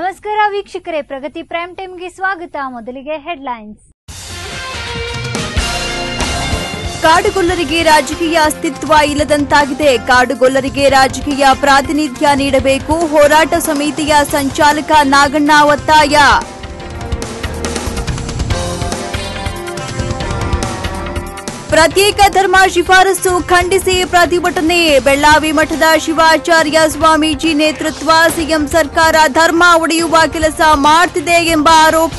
ನಮಸ್ಕಾರ ವೀಕ್ಷಕರೇ ಪ್ರಗತಿ ಪ್ರೈಮ್ ಟೈಮ್ಗೆ ಸ್ವಾಗತ ಮೊದಲಿಗೆ ಹೆಡ್ಲೈನ್ಸ್ ಕಾಡುಗೊಲ್ಲರಿಗೆ ರಾಜಕೀಯ ಅಸ್ತಿತ್ವ ಇಲ್ಲದಂತಾಗಿದೆ ಕಾಡುಗೊಲ್ಲರಿಗೆ ರಾಜಕೀಯ ಪ್ರಾತಿನಿಧ್ಯ ನೀಡಬೇಕು ಹೋರಾಟ ಸಮಿತಿಯ ಸಂಚಾಲಕ ನಾಗಣ್ಣ ಒತ್ತಾಯ ಪ್ರತ್ಯೇಕ ಧರ್ಮ ಶಿಫಾರಸು ಖಂಡಿಸಿ ಪ್ರತಿಭಟನೆ ಬೆಳ್ಳಾವಿ ಮಠದ ಶಿವಾಚಾರ್ಯ ಸ್ವಾಮೀಜಿ ನೇತೃತ್ವ ಸಿಎಂ ಸರ್ಕಾರ ಧರ್ಮ ಒಡೆಯುವ ಕೆಲಸ ಮಾಡ್ತಿದೆ ಎಂಬ ಆರೋಪ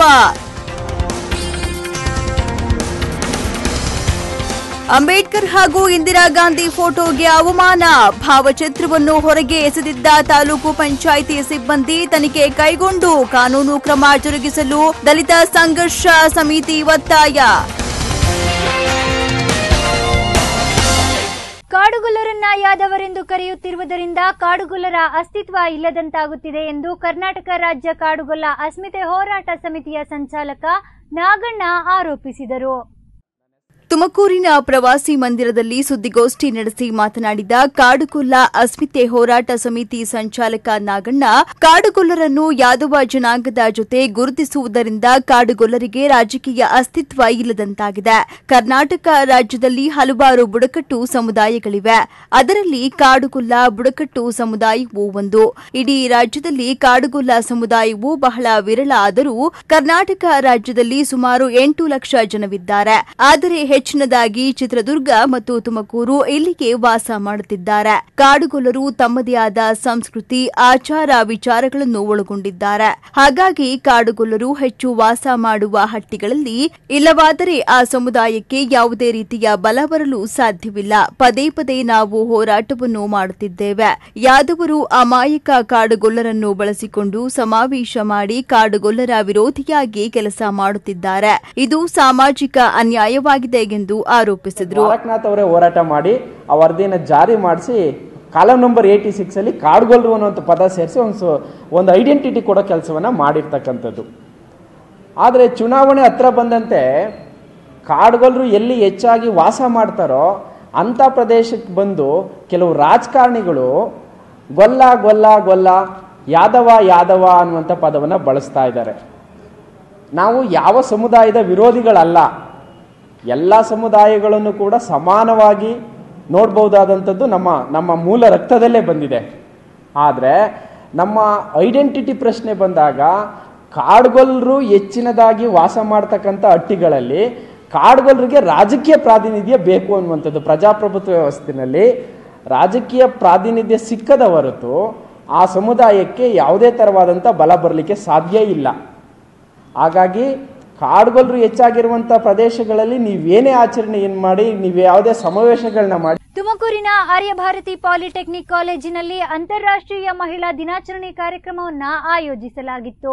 ಅಂಬೇಡ್ಕರ್ ಹಾಗೂ ಇಂದಿರಾ ಗಾಂಧಿ ಫೋಟೋಗೆ ಅವಮಾನ ಭಾವಚಿತ್ರವನ್ನು ಹೊರಗೆ ಎಸೆದಿದ್ದ ತಾಲೂಕು ಪಂಚಾಯಿತಿ ಸಿಬ್ಬಂದಿ ತನಿಖೆ ಕೈಗೊಂಡು ಕಾನೂನು ಕ್ರಮ ಜರುಗಿಸಲು ದಲಿತ ಸಂಘರ್ಷ ಸಮಿತಿ ಒತ್ತಾಯ ಕಾಡುಗೊಲ್ಲರನ್ನ ಯಾದವರೆಂದು ಕರೆಯುತ್ತಿರುವುದರಿಂದ ಕಾಡುಗೊಲ್ಲರ ಅಸ್ತಿತ್ವ ಇಲ್ಲದಂತಾಗುತ್ತಿದೆ ಎಂದು ಕರ್ನಾಟಕ ರಾಜ್ಯ ಕಾಡುಗೊಲ್ಲ ಅಸ್ಮಿತೆ ಹೋರಾಟ ಸಮಿತಿಯ ಸಂಚಾಲಕ ನಾಗಣ್ಣ ಆರೋಪಿಸಿದರು ತುಮಕೂರಿನ ಪ್ರವಾಸಿ ಮಂದಿರದಲ್ಲಿ ಸುದ್ದಿಗೋಷ್ಠಿ ನಡೆಸಿ ಮಾತನಾಡಿದ ಕಾಡುಗೊಲ್ಲ ಅಸ್ಮಿತೆ ಹೋರಾಟ ಸಮಿತಿ ಸಂಚಾಲಕ ನಾಗಣ್ಣ ಕಾಡುಗೊಲ್ಲರನ್ನು ಯಾದವ ಜನಾಂಗದ ಜೊತೆ ಗುರುತಿಸುವುದರಿಂದ ಕಾಡುಗೊಲ್ಲರಿಗೆ ರಾಜಕೀಯ ಅಸ್ತಿತ್ವ ಇಲ್ಲದಂತಾಗಿದೆ ಕರ್ನಾಟಕ ರಾಜ್ಯದಲ್ಲಿ ಹಲವಾರು ಬುಡಕಟ್ಟು ಸಮುದಾಯಗಳಿವೆ ಅದರಲ್ಲಿ ಕಾಡುಗೊಲ್ಲ ಬುಡಕಟ್ಟು ಸಮುದಾಯವೂ ಒಂದು ಇಡೀ ರಾಜ್ಯದಲ್ಲಿ ಕಾಡುಗೊಲ್ಲ ಸಮುದಾಯವು ಬಹಳ ವಿರಳ ಆದರೂ ಕರ್ನಾಟಕ ರಾಜ್ಯದಲ್ಲಿ ಸುಮಾರು ಎಂಟು ಲಕ್ಷ ಜನವಿದ್ದಾರೆ ಆದರೆ ಹೆಚ್ಚಿನದಾಗಿ ಚಿತ್ರದುರ್ಗ ಮತ್ತು ತುಮಕೂರು ಇಲ್ಲಿಗೆ ವಾಸ ಮಾಡುತ್ತಿದ್ದಾರೆ ಕಾಡುಗೊಲ್ಲರು ತಮ್ಮದೇ ಆದ ಸಂಸ್ಕೃತಿ ಆಚಾರ ವಿಚಾರಗಳನ್ನು ಒಳಗೊಂಡಿದ್ದಾರೆ ಹಾಗಾಗಿ ಕಾಡುಗೊಲ್ಲರು ಹೆಚ್ಚು ವಾಸ ಮಾಡುವ ಹಟ್ಟಿಗಳಲ್ಲಿ ಇಲ್ಲವಾದರೆ ಆ ಸಮುದಾಯಕ್ಕೆ ಯಾವುದೇ ರೀತಿಯ ಬಲ ಬರಲು ಸಾಧ್ಯವಿಲ್ಲ ಪದೇ ಪದೇ ನಾವು ಹೋರಾಟವನ್ನು ಮಾಡುತ್ತಿದ್ದೇವೆ ಯಾದವರು ಅಮಾಯಕ ಕಾಡುಗೊಲ್ಲರನ್ನು ಬಳಸಿಕೊಂಡು ಸಮಾವೇಶ ಮಾಡಿ ಕಾಡುಗೊಲ್ಲರ ವಿರೋಧಿಯಾಗಿ ಕೆಲಸ ಮಾಡುತ್ತಿದ್ದಾರೆ ಇದು ಸಾಮಾಜಿಕ ಅನ್ಯಾಯವಾಗಿದೆ ಎಂದು ಆರೋಪಿಸಿದರು ದ್ವಾರಕನಾಥ್ ಅವರೇ ಹೋರಾಟ ಮಾಡಿ ಆ ವರದಿನ ಜಾರಿ ಮಾಡಿಸಿ ಕಾಲಂ ನಂಬರ್ ಏಯ್ಟಿ ಸಿಕ್ಸ್ ಅಲ್ಲಿ ಕಾಡ್ಗೊಲ್ರು ಅನ್ನುವಂಥ ಪದ ಸೇರಿಸಿ ಒಂದು ಸೊ- ಒಂದು ಐಡೆಂಟಿಟಿ ಕೊಡೋ ಕೆಲಸವನ್ನ ಮಾಡಿರ್ತಕ್ಕಂಥದ್ದು ಆದರೆ ಚುನಾವಣೆ ಹತ್ರ ಬಂದಂತೆ ಕಾಡ್ಗೊಲ್ರು ಎಲ್ಲಿ ಹೆಚ್ಚಾಗಿ ವಾಸ ಮಾಡ್ತಾರೋ ಅಂಥ ಪ್ರದೇಶಕ್ಕೆ ಬಂದು ಕೆಲವು ರಾಜಕಾರಣಿಗಳು ಗೊಲ್ಲ ಗೊಲ್ಲ ಗೊಲ್ಲ ಯಾದವ ಯಾದವ ಅನ್ನುವಂಥ ಪದವನ್ನು ಬಳಸ್ತಾ ಇದ್ದಾರೆ ನಾವು ಯಾವ ಸಮುದಾಯದ ವಿರೋಧಿಗಳಲ್ಲ ಎಲ್ಲ ಸಮುದಾಯಗಳನ್ನು ಕೂಡ ಸಮಾನವಾಗಿ ನೋಡ್ಬೋದಾದಂಥದ್ದು ನಮ್ಮ ನಮ್ಮ ಮೂಲ ರಕ್ತದಲ್ಲೇ ಬಂದಿದೆ ಆದರೆ ನಮ್ಮ ಐಡೆಂಟಿಟಿ ಪ್ರಶ್ನೆ ಬಂದಾಗ ಕಾಡ್ಗೊಲ್ಲರು ಹೆಚ್ಚಿನದಾಗಿ ವಾಸ ಮಾಡ್ತಕ್ಕಂಥ ಹಟ್ಟಿಗಳಲ್ಲಿ ಕಾಡ್ಗೊಲ್ಲರಿಗೆ ರಾಜಕೀಯ ಪ್ರಾತಿನಿಧ್ಯ ಬೇಕು ಅನ್ನುವಂಥದ್ದು ಪ್ರಜಾಪ್ರಭುತ್ವ ವ್ಯವಸ್ಥೆಯಲ್ಲಿ ರಾಜಕೀಯ ಪ್ರಾತಿನಿಧ್ಯ ಸಿಕ್ಕದ ಹೊರತು ಆ ಸಮುದಾಯಕ್ಕೆ ಯಾವುದೇ ಥರವಾದಂಥ ಬಲ ಬರಲಿಕ್ಕೆ ಸಾಧ್ಯ ಇಲ್ಲ ಹಾಗಾಗಿ ಕಾಡುಗೊಲ್ಲರು ಹೆಚ್ಚಾಗಿರುವಂಥ ಪ್ರದೇಶಗಳಲ್ಲಿ ನೀವೇನೇ ಆಚರಣೆ ಏನು ಮಾಡಿ ನೀವು ಯಾವುದೇ ಸಮಾವೇಶಗಳನ್ನ ಮಾಡಿ ತುಮಕೂರಿನ ಆರ್ಯಭಾರತಿ ಪಾಲಿಟೆಕ್ನಿಕ್ ಕಾಲೇಜಿನಲ್ಲಿ ಅಂತಾರಾಷ್ಟ್ರೀಯ ಮಹಿಳಾ ದಿನಾಚರಣೆ ಕಾರ್ಯಕ್ರಮವನ್ನು ಆಯೋಜಿಸಲಾಗಿತ್ತು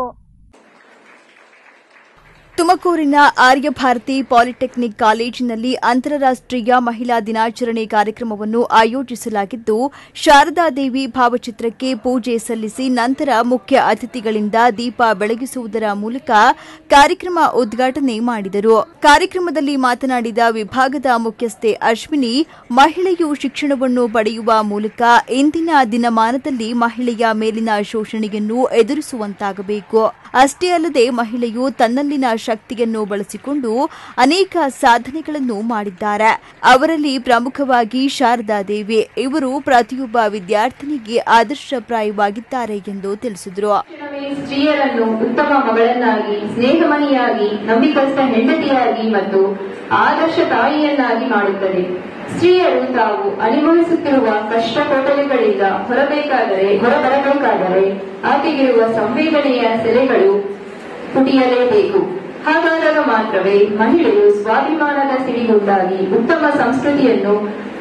ತುಮಕೂರಿನ ಆರ್ಯಭಾರತಿ ಪಾಲಿಟೆಕ್ನಿಕ್ ಕಾಲೇಜಿನಲ್ಲಿ ಅಂತಾರಾಷ್ಟ್ರೀಯ ಮಹಿಳಾ ದಿನಾಚರಣೆ ಕಾರ್ಯಕ್ರಮವನ್ನು ಆಯೋಜಿಸಲಾಗಿದ್ದು ಶಾರದಾದೇವಿ ಭಾವಚಿತ್ರಕ್ಕೆ ಪೂಜೆ ಸಲ್ಲಿಸಿ ನಂತರ ಮುಖ್ಯ ಅತಿಥಿಗಳಿಂದ ದೀಪ ಬೆಳಗಿಸುವುದರ ಮೂಲಕ ಕಾರ್ಯಕ್ರಮ ಉದ್ಘಾಟನೆ ಮಾಡಿದರು ಕಾರ್ಯಕ್ರಮದಲ್ಲಿ ಮಾತನಾಡಿದ ವಿಭಾಗದ ಮುಖ್ಯಸ್ಥೆ ಅಶ್ವಿನಿ ಮಹಿಳೆಯು ಶಿಕ್ಷಣವನ್ನು ಪಡೆಯುವ ಮೂಲಕ ಇಂದಿನ ದಿನಮಾನದಲ್ಲಿ ಮಹಿಳೆಯ ಮೇಲಿನ ಶೋಷಣೆಯನ್ನು ಎದುರಿಸುವಂತಾಗಬೇಕು ಅಷ್ಟೇ ಅಲ್ಲದೆ ಮಹಿಳೆಯು ತನ್ನಲ್ಲಿನ ಶಕ್ತಿಯನ್ನು ಬಳಸಿಕೊಂಡು ಅನೇಕ ಸಾಧನೆಗಳನ್ನು ಮಾಡಿದ್ದಾರೆ ಅವರಲ್ಲಿ ಪ್ರಮುಖವಾಗಿ ಶಾರದಾ ದೇವಿ ಇವರು ಪ್ರತಿಯೊಬ್ಬ ವಿದ್ಯಾರ್ಥಿನಿಗೆ ಆದರ್ಶಪ್ರಾಯವಾಗಿದ್ದಾರೆ ಎಂದು ತಿಳಿಸಿದರು ಶಿಕ್ಷಣವೇ ಸ್ತ್ರೀಯರನ್ನು ಉತ್ತಮ ಮಗಳನ್ನಾಗಿ ಸ್ನೇಹಮಣಿಯಾಗಿ ನಂಬಿಕಸ್ಥ ಹೆಂಡತಿಯಾಗಿ ಮತ್ತು ಆದರ್ಶ ತಾಯಿಯನ್ನಾಗಿ ಮಾಡುತ್ತದೆ ಸ್ತ್ರೀಯರು ತಾವು ಅನುಭವಿಸುತ್ತಿರುವ ಕಷ್ಟ ಕೋಟಲೆಗಳಿಂದ ಹೊರಬೇಕಾದರೆ ಹೊರಬರಬೇಕಾದರೆ ಆಕೆಗಿರುವ ಸಂವೇದನೆಯ ಸೆಲೆಗಳು ಪುಟಿಯಲೇಬೇಕು ಹಾಗಾದಾಗ ಮಾತ್ರವೇ ಮಹಿಳೆಯು ಸ್ವಾಭಿಮಾನದ ಸಿಡಿಗುಂದಾಗಿ ಉತ್ತಮ ಸಂಸ್ಕೃತಿಯನ್ನು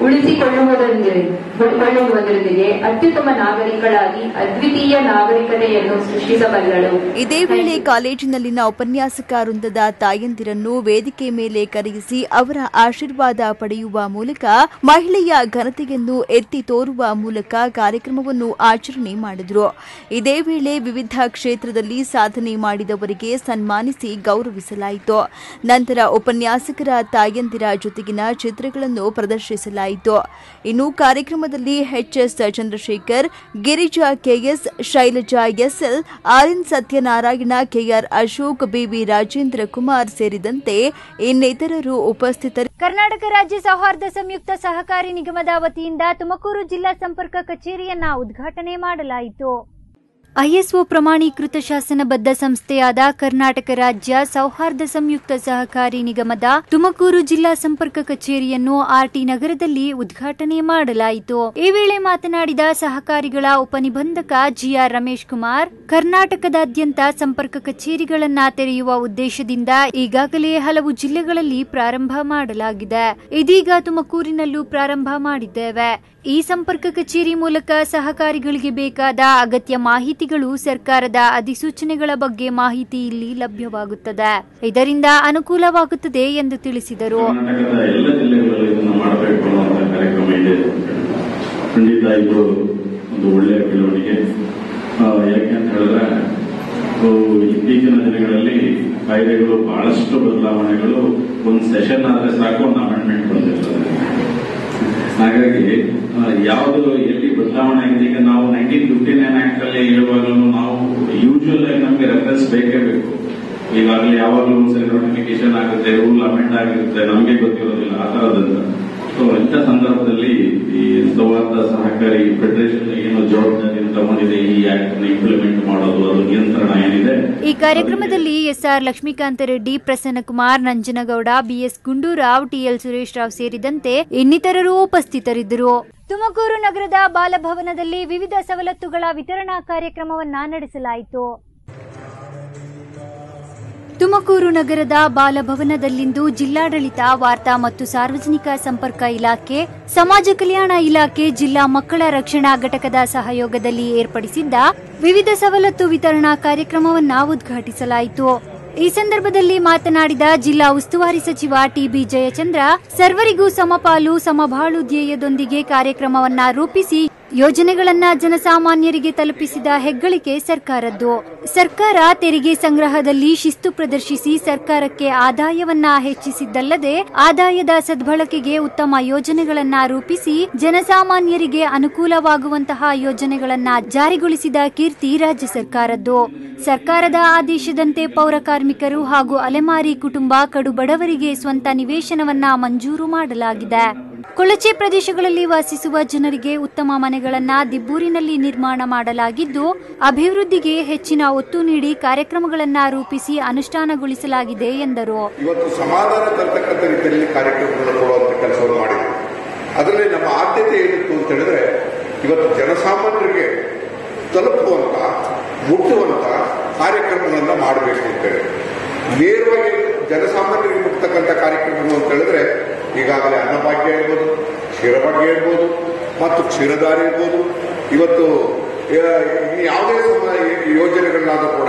ಉಳಿಸಿಕೊಳ್ಳುವುದರೊಂದಿಗೆ ಅತ್ಯುತ್ತಮ ನಾಗರಿಕಳಾಗಿ ಅದ್ವಿತೀಯ ನಾಗರಿಕತೆಯನ್ನು ಸೃಷ್ಟಿಸಬಲ್ಲಳು ಇದೇ ವೇಳೆ ಕಾಲೇಜಿನಲ್ಲಿನ ಉಪನ್ಯಾಸಕ ವೃಂದದ ತಾಯಂದಿರನ್ನು ವೇದಿಕೆ ಮೇಲೆ ಕರೆಯಿಸಿ ಅವರ ಆಶೀರ್ವಾದ ಪಡೆಯುವ ಮೂಲಕ ಮಹಿಳೆಯ ಘನತೆಯನ್ನು ಎತ್ತಿ ತೋರುವ ಮೂಲಕ ಕಾರ್ಯಕ್ರಮವನ್ನು ಆಚರಣೆ ಮಾಡಿದರು ಇದೇ ವೇಳೆ ವಿವಿಧ ಕ್ಷೇತ್ರದಲ್ಲಿ ಸಾಧನೆ ಮಾಡಿದವರಿಗೆ ಸನ್ಮಾನಿಸಿ ಗೌರವಿಸಲಾಯಿತು ನಂತರ ಉಪನ್ಯಾಸಕರ ತಾಯಂದಿರ ಜೊತೆಗಿನ ಚಿತ್ರಗಳನ್ನು ಪ್ರದರ್ಶಿಸಲಾಯಿತು ಮಾಡಲಾಯಿತು ಇನ್ನು ಕಾರ್ಯಕ್ರಮದಲ್ಲಿ HS Chandrashekar Girija KS Shailaja SL RN Satyanarayana KR Ashok BV Rajendra Kumar ಸೇರಿದಂತೆ ಇನ್ನಿತರರು ಉಪಸ್ಥಿತರು ಕರ್ನಾಟಕ ರಾಜ್ಯ ಸೌಹಾರ್ದ ಸಂಯುಕ್ತ ಸಹಕಾರಿ ನಿಗಮದ ವತಿಯಿಂದ ತುಮಕೂರು ಜಿಲ್ಲಾ ಸಂಪರ್ಕ ಕಚೇರಿಯನ್ನ ಉದ್ಘಾಟನೆ ಮಾಡಲಾಯಿತು ಐಎಸ್ಒ ಪ್ರಮಾಣೀಕೃತ ಶಾಸನಬದ್ಧ ಸಂಸ್ಥೆಯಾದ ಕರ್ನಾಟಕ ರಾಜ್ಯ ಸೌಹಾರ್ದ ಸಂಯುಕ್ತ ಸಹಕಾರಿ ನಿಗಮದ ತುಮಕೂರು ಜಿಲ್ಲಾ ಸಂಪರ್ಕ ಕಚೇರಿಯನ್ನು ಆರ್ಟಿ ನಗರದಲ್ಲಿ ಉದ್ಘಾಟನೆ ಮಾಡಲಾಯಿತು ಈ ವೇಳೆ ಮಾತನಾಡಿದ ಸಹಕಾರಿಗಳ ಉಪನಿಬಂಧಕ ಜಿಆರ್ ರಮೇಶ್ ಕುಮಾರ್ ಕರ್ನಾಟಕದಾದ್ಯಂತ ಸಂಪರ್ಕ ಕಚೇರಿಗಳನ್ನ ತೆರೆಯುವ ಉದ್ದೇಶದಿಂದ ಈಗಾಗಲೇ ಹಲವು ಜಿಲ್ಲೆಗಳಲ್ಲಿ ಪ್ರಾರಂಭ ಮಾಡಲಾಗಿದೆ ಇದೀಗ ತುಮಕೂರಿನಲ್ಲೂ ಪ್ರಾರಂಭ ಮಾಡಿದ್ದೇವೆ ಈ ಸಂಪರ್ಕ ಕಚೇರಿ ಮೂಲಕ ಸಹಕಾರಿಗಳಿಗೆ ಬೇಕಾದ ಅಗತ್ಯ ಮಾಹಿತಿಗಳು ಸರ್ಕಾರದ ಅಧಿಸೂಚನೆಗಳ ಬಗ್ಗೆ ಮಾಹಿತಿ ಇಲ್ಲಿ ಲಭ್ಯವಾಗುತ್ತದೆ ಇದರಿಂದ ಅನುಕೂಲವಾಗುತ್ತದೆ ಎಂದು ತಿಳಿಸಿದರು ಕರ್ನಾಟಕದ ಎಲ್ಲ ಜಿಲ್ಲೆಗಳಲ್ಲೂ ಇದನ್ನು ಮಾಡಬೇಕು ಅನ್ನುವಂಥ ಕಾರ್ಯಕ್ರಮ ಇದೆ ಖಂಡಿತ ಇದು ಒಂದು ಒಳ್ಳೆಯ ಬೆಳವಣಿಗೆ ಆ, ಯಾಕೆ ಅಂತ ಹೇಳಿದ್ರೆ ಆ, ಇತ್ತೀಚಿನ ದಿನಗಳಲ್ಲಿ ಕಾಯ್ದೆಗಳು ಬಹಳಷ್ಟು ಬದಲಾವಣೆಗಳು ಒಂದು ಸೆಷನ್ ಆದ್ರೆ ಸಾಕು ಒಂದು ಅಮೆಂಡ್ಮೆಂಟ್ ಬಂದಿರ್ತದೆ ಹಾಗಾಗಿ ಆ, ಯಾವುದು ಎಲ್ಲಿ ಬದಲಾವಣೆ ಆಗಿದೆ ಈಗ ನಾವು ನೈನ್ಟೀನ್ ಫಿಫ್ಟಿ ನೈನ್ ಆಕ್ಟ್ ಅಲ್ಲಿ ಹೇಳುವಾಗಲೂ ನಾವು ಯೂಶುವಲ್ ಆಗಿ ನಮಗೆ ರೆಫರೆನ್ಸ್ ಬೇಕೇ ಬೇಕು ಈಗಾಗಲೇ ಯಾವಾಗಲೂ ಒಂದ್ಸರಿ ನೋಟಿಫಿಕೇಶನ್ ಆಗುತ್ತೆ ರೂಲ್ ಅಮೆಂಡ್ ಆಗಿರುತ್ತೆ ನಮಗೆ ಗೊತ್ತಿರೋದಿಲ್ಲ ಆ ತರದಿಂದ ಸೊ ಇಂಥ ಸಂದರ್ಭದಲ್ಲಿ ಈ ಸೌಹಾರ್ದ ಸಹಕಾರಿ ಫೆಡರೇಷನ್ ಏನು ಜವಾಬ್ದಾರಿಯನ್ನು ತಗೊಂಡಿದೆ ಈ ಆಕ್ಟ್ ಅನ್ನು ಇಂಪ್ಲಿಮೆಂಟ್ ಮಾಡೋದು ಅದು ನಿಯಂತ್ರಣ ಏನಿದೆ ಈ ಕಾರ್ಯಕ್ರಮದಲ್ಲಿ SR Lakshmikanta Reddy Prasannakumar Nanjanagowda BS Gundurao TL Suresh Rao ಸೇರಿದಂತೆ ಇನ್ನಿತರರು ಉಪಸ್ಥಿತರಿದ್ದರು ತುಮಕೂರು ನಗರದ ಬಾಲಭವನದಲ್ಲಿ ವಿವಿಧ ಸವಲತ್ತುಗಳ ವಿತರಣಾ ಕಾರ್ಯಕ್ರಮವನ್ನ ನಡೆಸಲಾಯಿತು ತುಮಕೂರು ನಗರದ ಬಾಲಭವನದಲ್ಲಿಂದು ಜಿಲ್ಲಾಡಳಿತ ವಾರ್ತಾ ಮತ್ತು ಸಾರ್ವಜನಿಕ ಸಂಪರ್ಕ ಇಲಾಖೆ ಸಮಾಜ ಕಲ್ಯಾಣ ಇಲಾಖೆ ಜಿಲ್ಲಾ ಮಕ್ಕಳ ರಕ್ಷಣಾ ಘಟಕದ ಸಹಯೋಗದಲ್ಲಿ ಏರ್ಪಡಿಸಿದ್ದ ವಿವಿಧ ಸವಲತ್ತು ವಿತರಣಾ ಕಾರ್ಯಕ್ರಮವನ್ನ ಉದ್ಘಾಟಿಸಲಾಯಿತು ಈ ಸಂದರ್ಭದಲ್ಲಿ ಮಾತನಾಡಿದ ಜಿಲ್ಲಾ ಉಸ್ತುವಾರಿ ಸಚಿವ ಟಿಬಿ ಜಯಚಂದ್ರ ಸರ್ವರಿಗೂ ಸಮಪಾಲು ಸಮಬಾಳು ಧ್ಯೇಯದೊಂದಿಗೆ ಕಾರ್ಯಕ್ರಮವನ್ನ ರೂಪಿಸಿ ಯೋಜನೆಗಳನ್ನ ಜನಸಾಮಾನ್ಯರಿಗೆ ತಲುಪಿಸಿದ ಹೆಗ್ಗಳಿಕೆ ಸರ್ಕಾರದ್ದು ಸರ್ಕಾರ ತೆರಿಗೆ ಸಂಗ್ರಹದಲ್ಲಿ ಶಿಸ್ತು ಪ್ರದರ್ಶಿಸಿ ಸರ್ಕಾರಕ್ಕೆ ಆದಾಯವನ್ನ ಹೆಚ್ಚಿಸಿದ್ದಲ್ಲದೆ ಆದಾಯದ ಸದ್ಬಳಕೆಗೆ ಉತ್ತಮ ಯೋಜನೆಗಳನ್ನ ರೂಪಿಸಿ ಜನಸಾಮಾನ್ಯರಿಗೆ ಅನುಕೂಲವಾಗುವಂತಹ ಯೋಜನೆಗಳನ್ನ ಜಾರಿಗೊಳಿಸಿದ ಕೀರ್ತಿ ರಾಜ್ಯ ಸರ್ಕಾರದ್ದು ಸರ್ಕಾರದ ಆದೇಶದಂತೆ ಪೌರ ಕಾರ್ಮಿಕರು ಹಾಗೂ ಅಲೆಮಾರಿ ಕುಟುಂಬ ಕಡು ಬಡವರಿಗೆ ಸ್ವಂತ ನಿವೇಶನವನ್ನ ಮಂಜೂರು ಮಾಡಲಾಗಿದೆ ಕೊಳಚೆ ಪ್ರದೇಶಗಳಲ್ಲಿ ವಾಸಿಸುವ ಜನರಿಗೆ ಉತ್ತಮ ಮನೆಗಳನ್ನ ದಿಬ್ಬೂರಿನಲ್ಲಿ ನಿರ್ಮಾಣ ಮಾಡಲಾಗಿದ್ದು ಅಭಿವೃದ್ಧಿಗೆ ಹೆಚ್ಚಿನ ಒತ್ತು ನೀಡಿ ಕಾರ್ಯಕ್ರಮಗಳನ್ನ ರೂಪಿಸಿ ಅನುಷ್ಠಾನಗೊಳಿಸಲಾಗಿದೆ ಎಂದರು ಇವತ್ತು ಸಮಾಧಾನ ತರ್ತಕ್ಕಂಥ ರೀತಿಯಲ್ಲಿ ಕಾರ್ಯಕ್ರಮಗಳನ್ನು ಕೊಡುವಂತ ಕೆಲಸವನ್ನು ಮಾಡಿದ್ರು ಅದರಲ್ಲಿ ನಮ್ಮ ಆದ್ಯತೆ ಏನಿತ್ತು ಅಂತ ಹೇಳಿದ್ರೆ ಇವತ್ತು ಜನಸಾಮಾನ್ಯರಿಗೆ ತಲುಪುವಂತ ಮುಟ್ಟುವಂತ ಕಾರ್ಯಕ್ರಮಗಳನ್ನ ಮಾಡಬೇಕು ಅಂತೇಳಿ ನೇರವಾಗಿ ಜನಸಾಮಾನ್ಯರಿಗೆ ಮುಟ್ತಕ್ಕಂಥ ಕಾರ್ಯಕ್ರಮಗಳು ಅಂತ ಹೇಳಿದ್ರೆ ಈಗಾಗಲೇ ಅನ್ನಭಾಗ್ಯ ಇರ್ಬೋದು ಕ್ಷೀರಭಾಗ್ಯ ಇರ್ಬೋದು ಮತ್ತು ಕ್ಷೀರಧಾರ ಇರ್ಬೋದು ಇವತ್ತು ಆ, ಇನ್ನು ಯಾವುದೇ ಸಮ ಯೋಜನೆಗಳನ್ನಾದ್ರೂ ಕೂಡ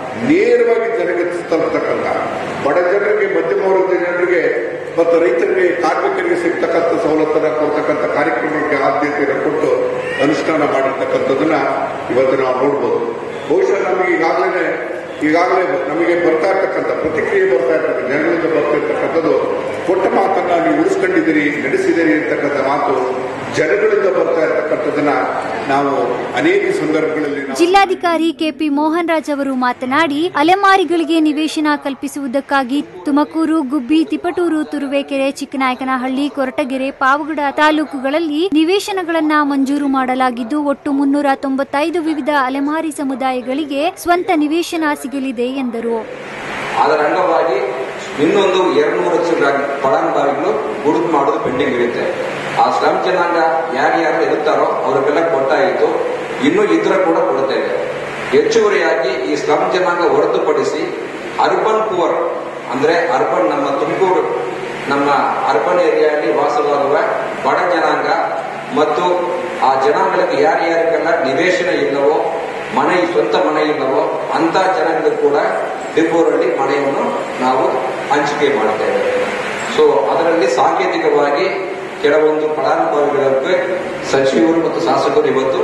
ನೇರವಾಗಿ ಜನರಿಗೆ ತಲುಪತಕ್ಕಂಥ ಬಡ ಜನರಿಗೆ ಮಧ್ಯಮ ವರ್ಗದ ಜನರಿಗೆ ಮತ್ತು ರೈತರಿಗೆ ಕಾರ್ಮಿಕರಿಗೆ ಸಿಗ್ತಕ್ಕಂಥ ಸವಲತ್ತನ್ನ ಕೊಡ್ತಕ್ಕಂಥ ಕಾರ್ಯಕ್ರಮಕ್ಕೆ ಆದ್ಯತೆಯನ್ನು ಕೊಟ್ಟು ಅನುಷ್ಠಾನ ಮಾಡಿರ್ತಕ್ಕಂಥದ್ದನ್ನ ಇವತ್ತು ನಾವು ನೋಡ್ಬೋದು ಬಹುಶಃ ನಮಗೆ ಈಗಾಗಲೇ ಈಗಾಗಲೇ ನಮಗೆ ಬರ್ತಾ ಇರ್ತಕ್ಕಂಥ ಪ್ರತಿಕ್ರಿಯೆ ಬರ್ತಾ ಇರ್ತಕ್ಕಂಥ ಜನರಿಂದ ಬರ್ತಾ ಇರ್ತಕ್ಕಂಥದ್ದು ಕೊಟ್ಟ ಮಾತನ್ನ ನೀವು ಉಳಿಸ್ಕೊಂಡಿದ್ದೀರಿ ನಡೆಸಿದ್ದೀರಿ ಅಂತಕ್ಕಂಥ ಮಾತು ಜನಗಳಿಂದ ಬರ್ತಾ ಇರ್ತಕ್ಕಂಥದ್ದನ್ನ ನಾವು ಅನೇಕ ಸಂದರ್ಭಗಳಲ್ಲಿ ನಾವು ಜಿಲ್ಲಾಧಿಕಾರಿ ಕೆಪಿ ಮೋಹನ್ ರಾಜ್ ಅವರು ಮಾತನಾಡಿ ಅಲೆಮಾರಿಗಳಿಗೆ ನಿವೇಶನ ಕಲ್ಪಿಸುವುದಕ್ಕಾಗಿ ತುಮಕೂರು ಗುಬ್ಬಿ ತಿಪಟೂರು ತುರುವೇಕೆರೆ ಚಿಕ್ಕನಾಯಕನಹಳ್ಳಿ ಕೊರಟಗೆರೆ ಪಾವಗಡ ತಾಲೂಕುಗಳಲ್ಲಿ ನಿವೇಶನಗಳನ್ನ ಮಂಜೂರು ಮಾಡಲಾಗಿದ್ದು ಒಟ್ಟು ಮುನ್ನೂರ ತೊಂಬತ್ತೈದು ವಿವಿಧ ಅಲೆಮಾರಿ ಸಮುದಾಯಗಳಿಗೆ ಸ್ವಂತ ನಿವೇಶನ ಸಿಗಲಿದೆ ಎಂದರು ಅದರ ಅಂಗವಾಗಿ ಇನ್ನೊಂದು ಎರಡ್ನೂರು ಚಿಲ್ಲರ ಫಲಾನುಭವಿಗಳು ಹುಡುಕು ಮಾಡೋದು ಪೆಂಡಿಂಗ್ ಇರುತ್ತೆ ಆ ಸ್ಲಮ್ ಜನಾಂಗ ಯಾರ್ಯಾರು ಇರುತ್ತಾರೋ ಅವರಿಗೆಲ್ಲ ಕೊಟ್ಟಾಯಿತು ಇನ್ನೂ ಇತರ ಕೂಡ ಕೊಡ್ತೇವೆ ಹೆಚ್ಚುವರಿಯಾಗಿ ಈ ಸ್ಲಮ್ ಜನಾಂಗ ಹೊರತುಪಡಿಸಿ ಅರ್ಬನ್ ಪುವರ್ ಅಂದ್ರೆ ಅರ್ಬನ್ ನಮ್ಮ ತುಮಕೂರು ನಮ್ಮ ಅರ್ಬನ್ ಏರಿಯಾದಲ್ಲಿ ವಾಸವಾಗುವ ಬಡ ಜನಾಂಗ ಮತ್ತು ಆ ಜನಾಂಗಕ್ಕೆ ಯಾರ್ಯಾರಿಗೆಲ್ಲ ನಿವೇಶನ ಇಲ್ಲವೋ ಮನೆ ಸ್ವಂತ ಮನೆ ಇಲ್ಲವೋ ಅಂತ ಜನಗಳು ಕೂಡ ಡಿಪೋರಲ್ಲಿ ಮನೆಯನ್ನು ನಾವು ಹಂಚಿಕೆ ಮಾಡ್ತೇವೆ ಸೊ ಅದರಲ್ಲಿ ಸಾಂಕೇತಿಕವಾಗಿ ಕೆಲವೊಂದು ಫಲಾನುಭವಿಗಳಿಗೆ ಸಚಿವರು ಮತ್ತು ಶಾಸಕರು ಇವತ್ತು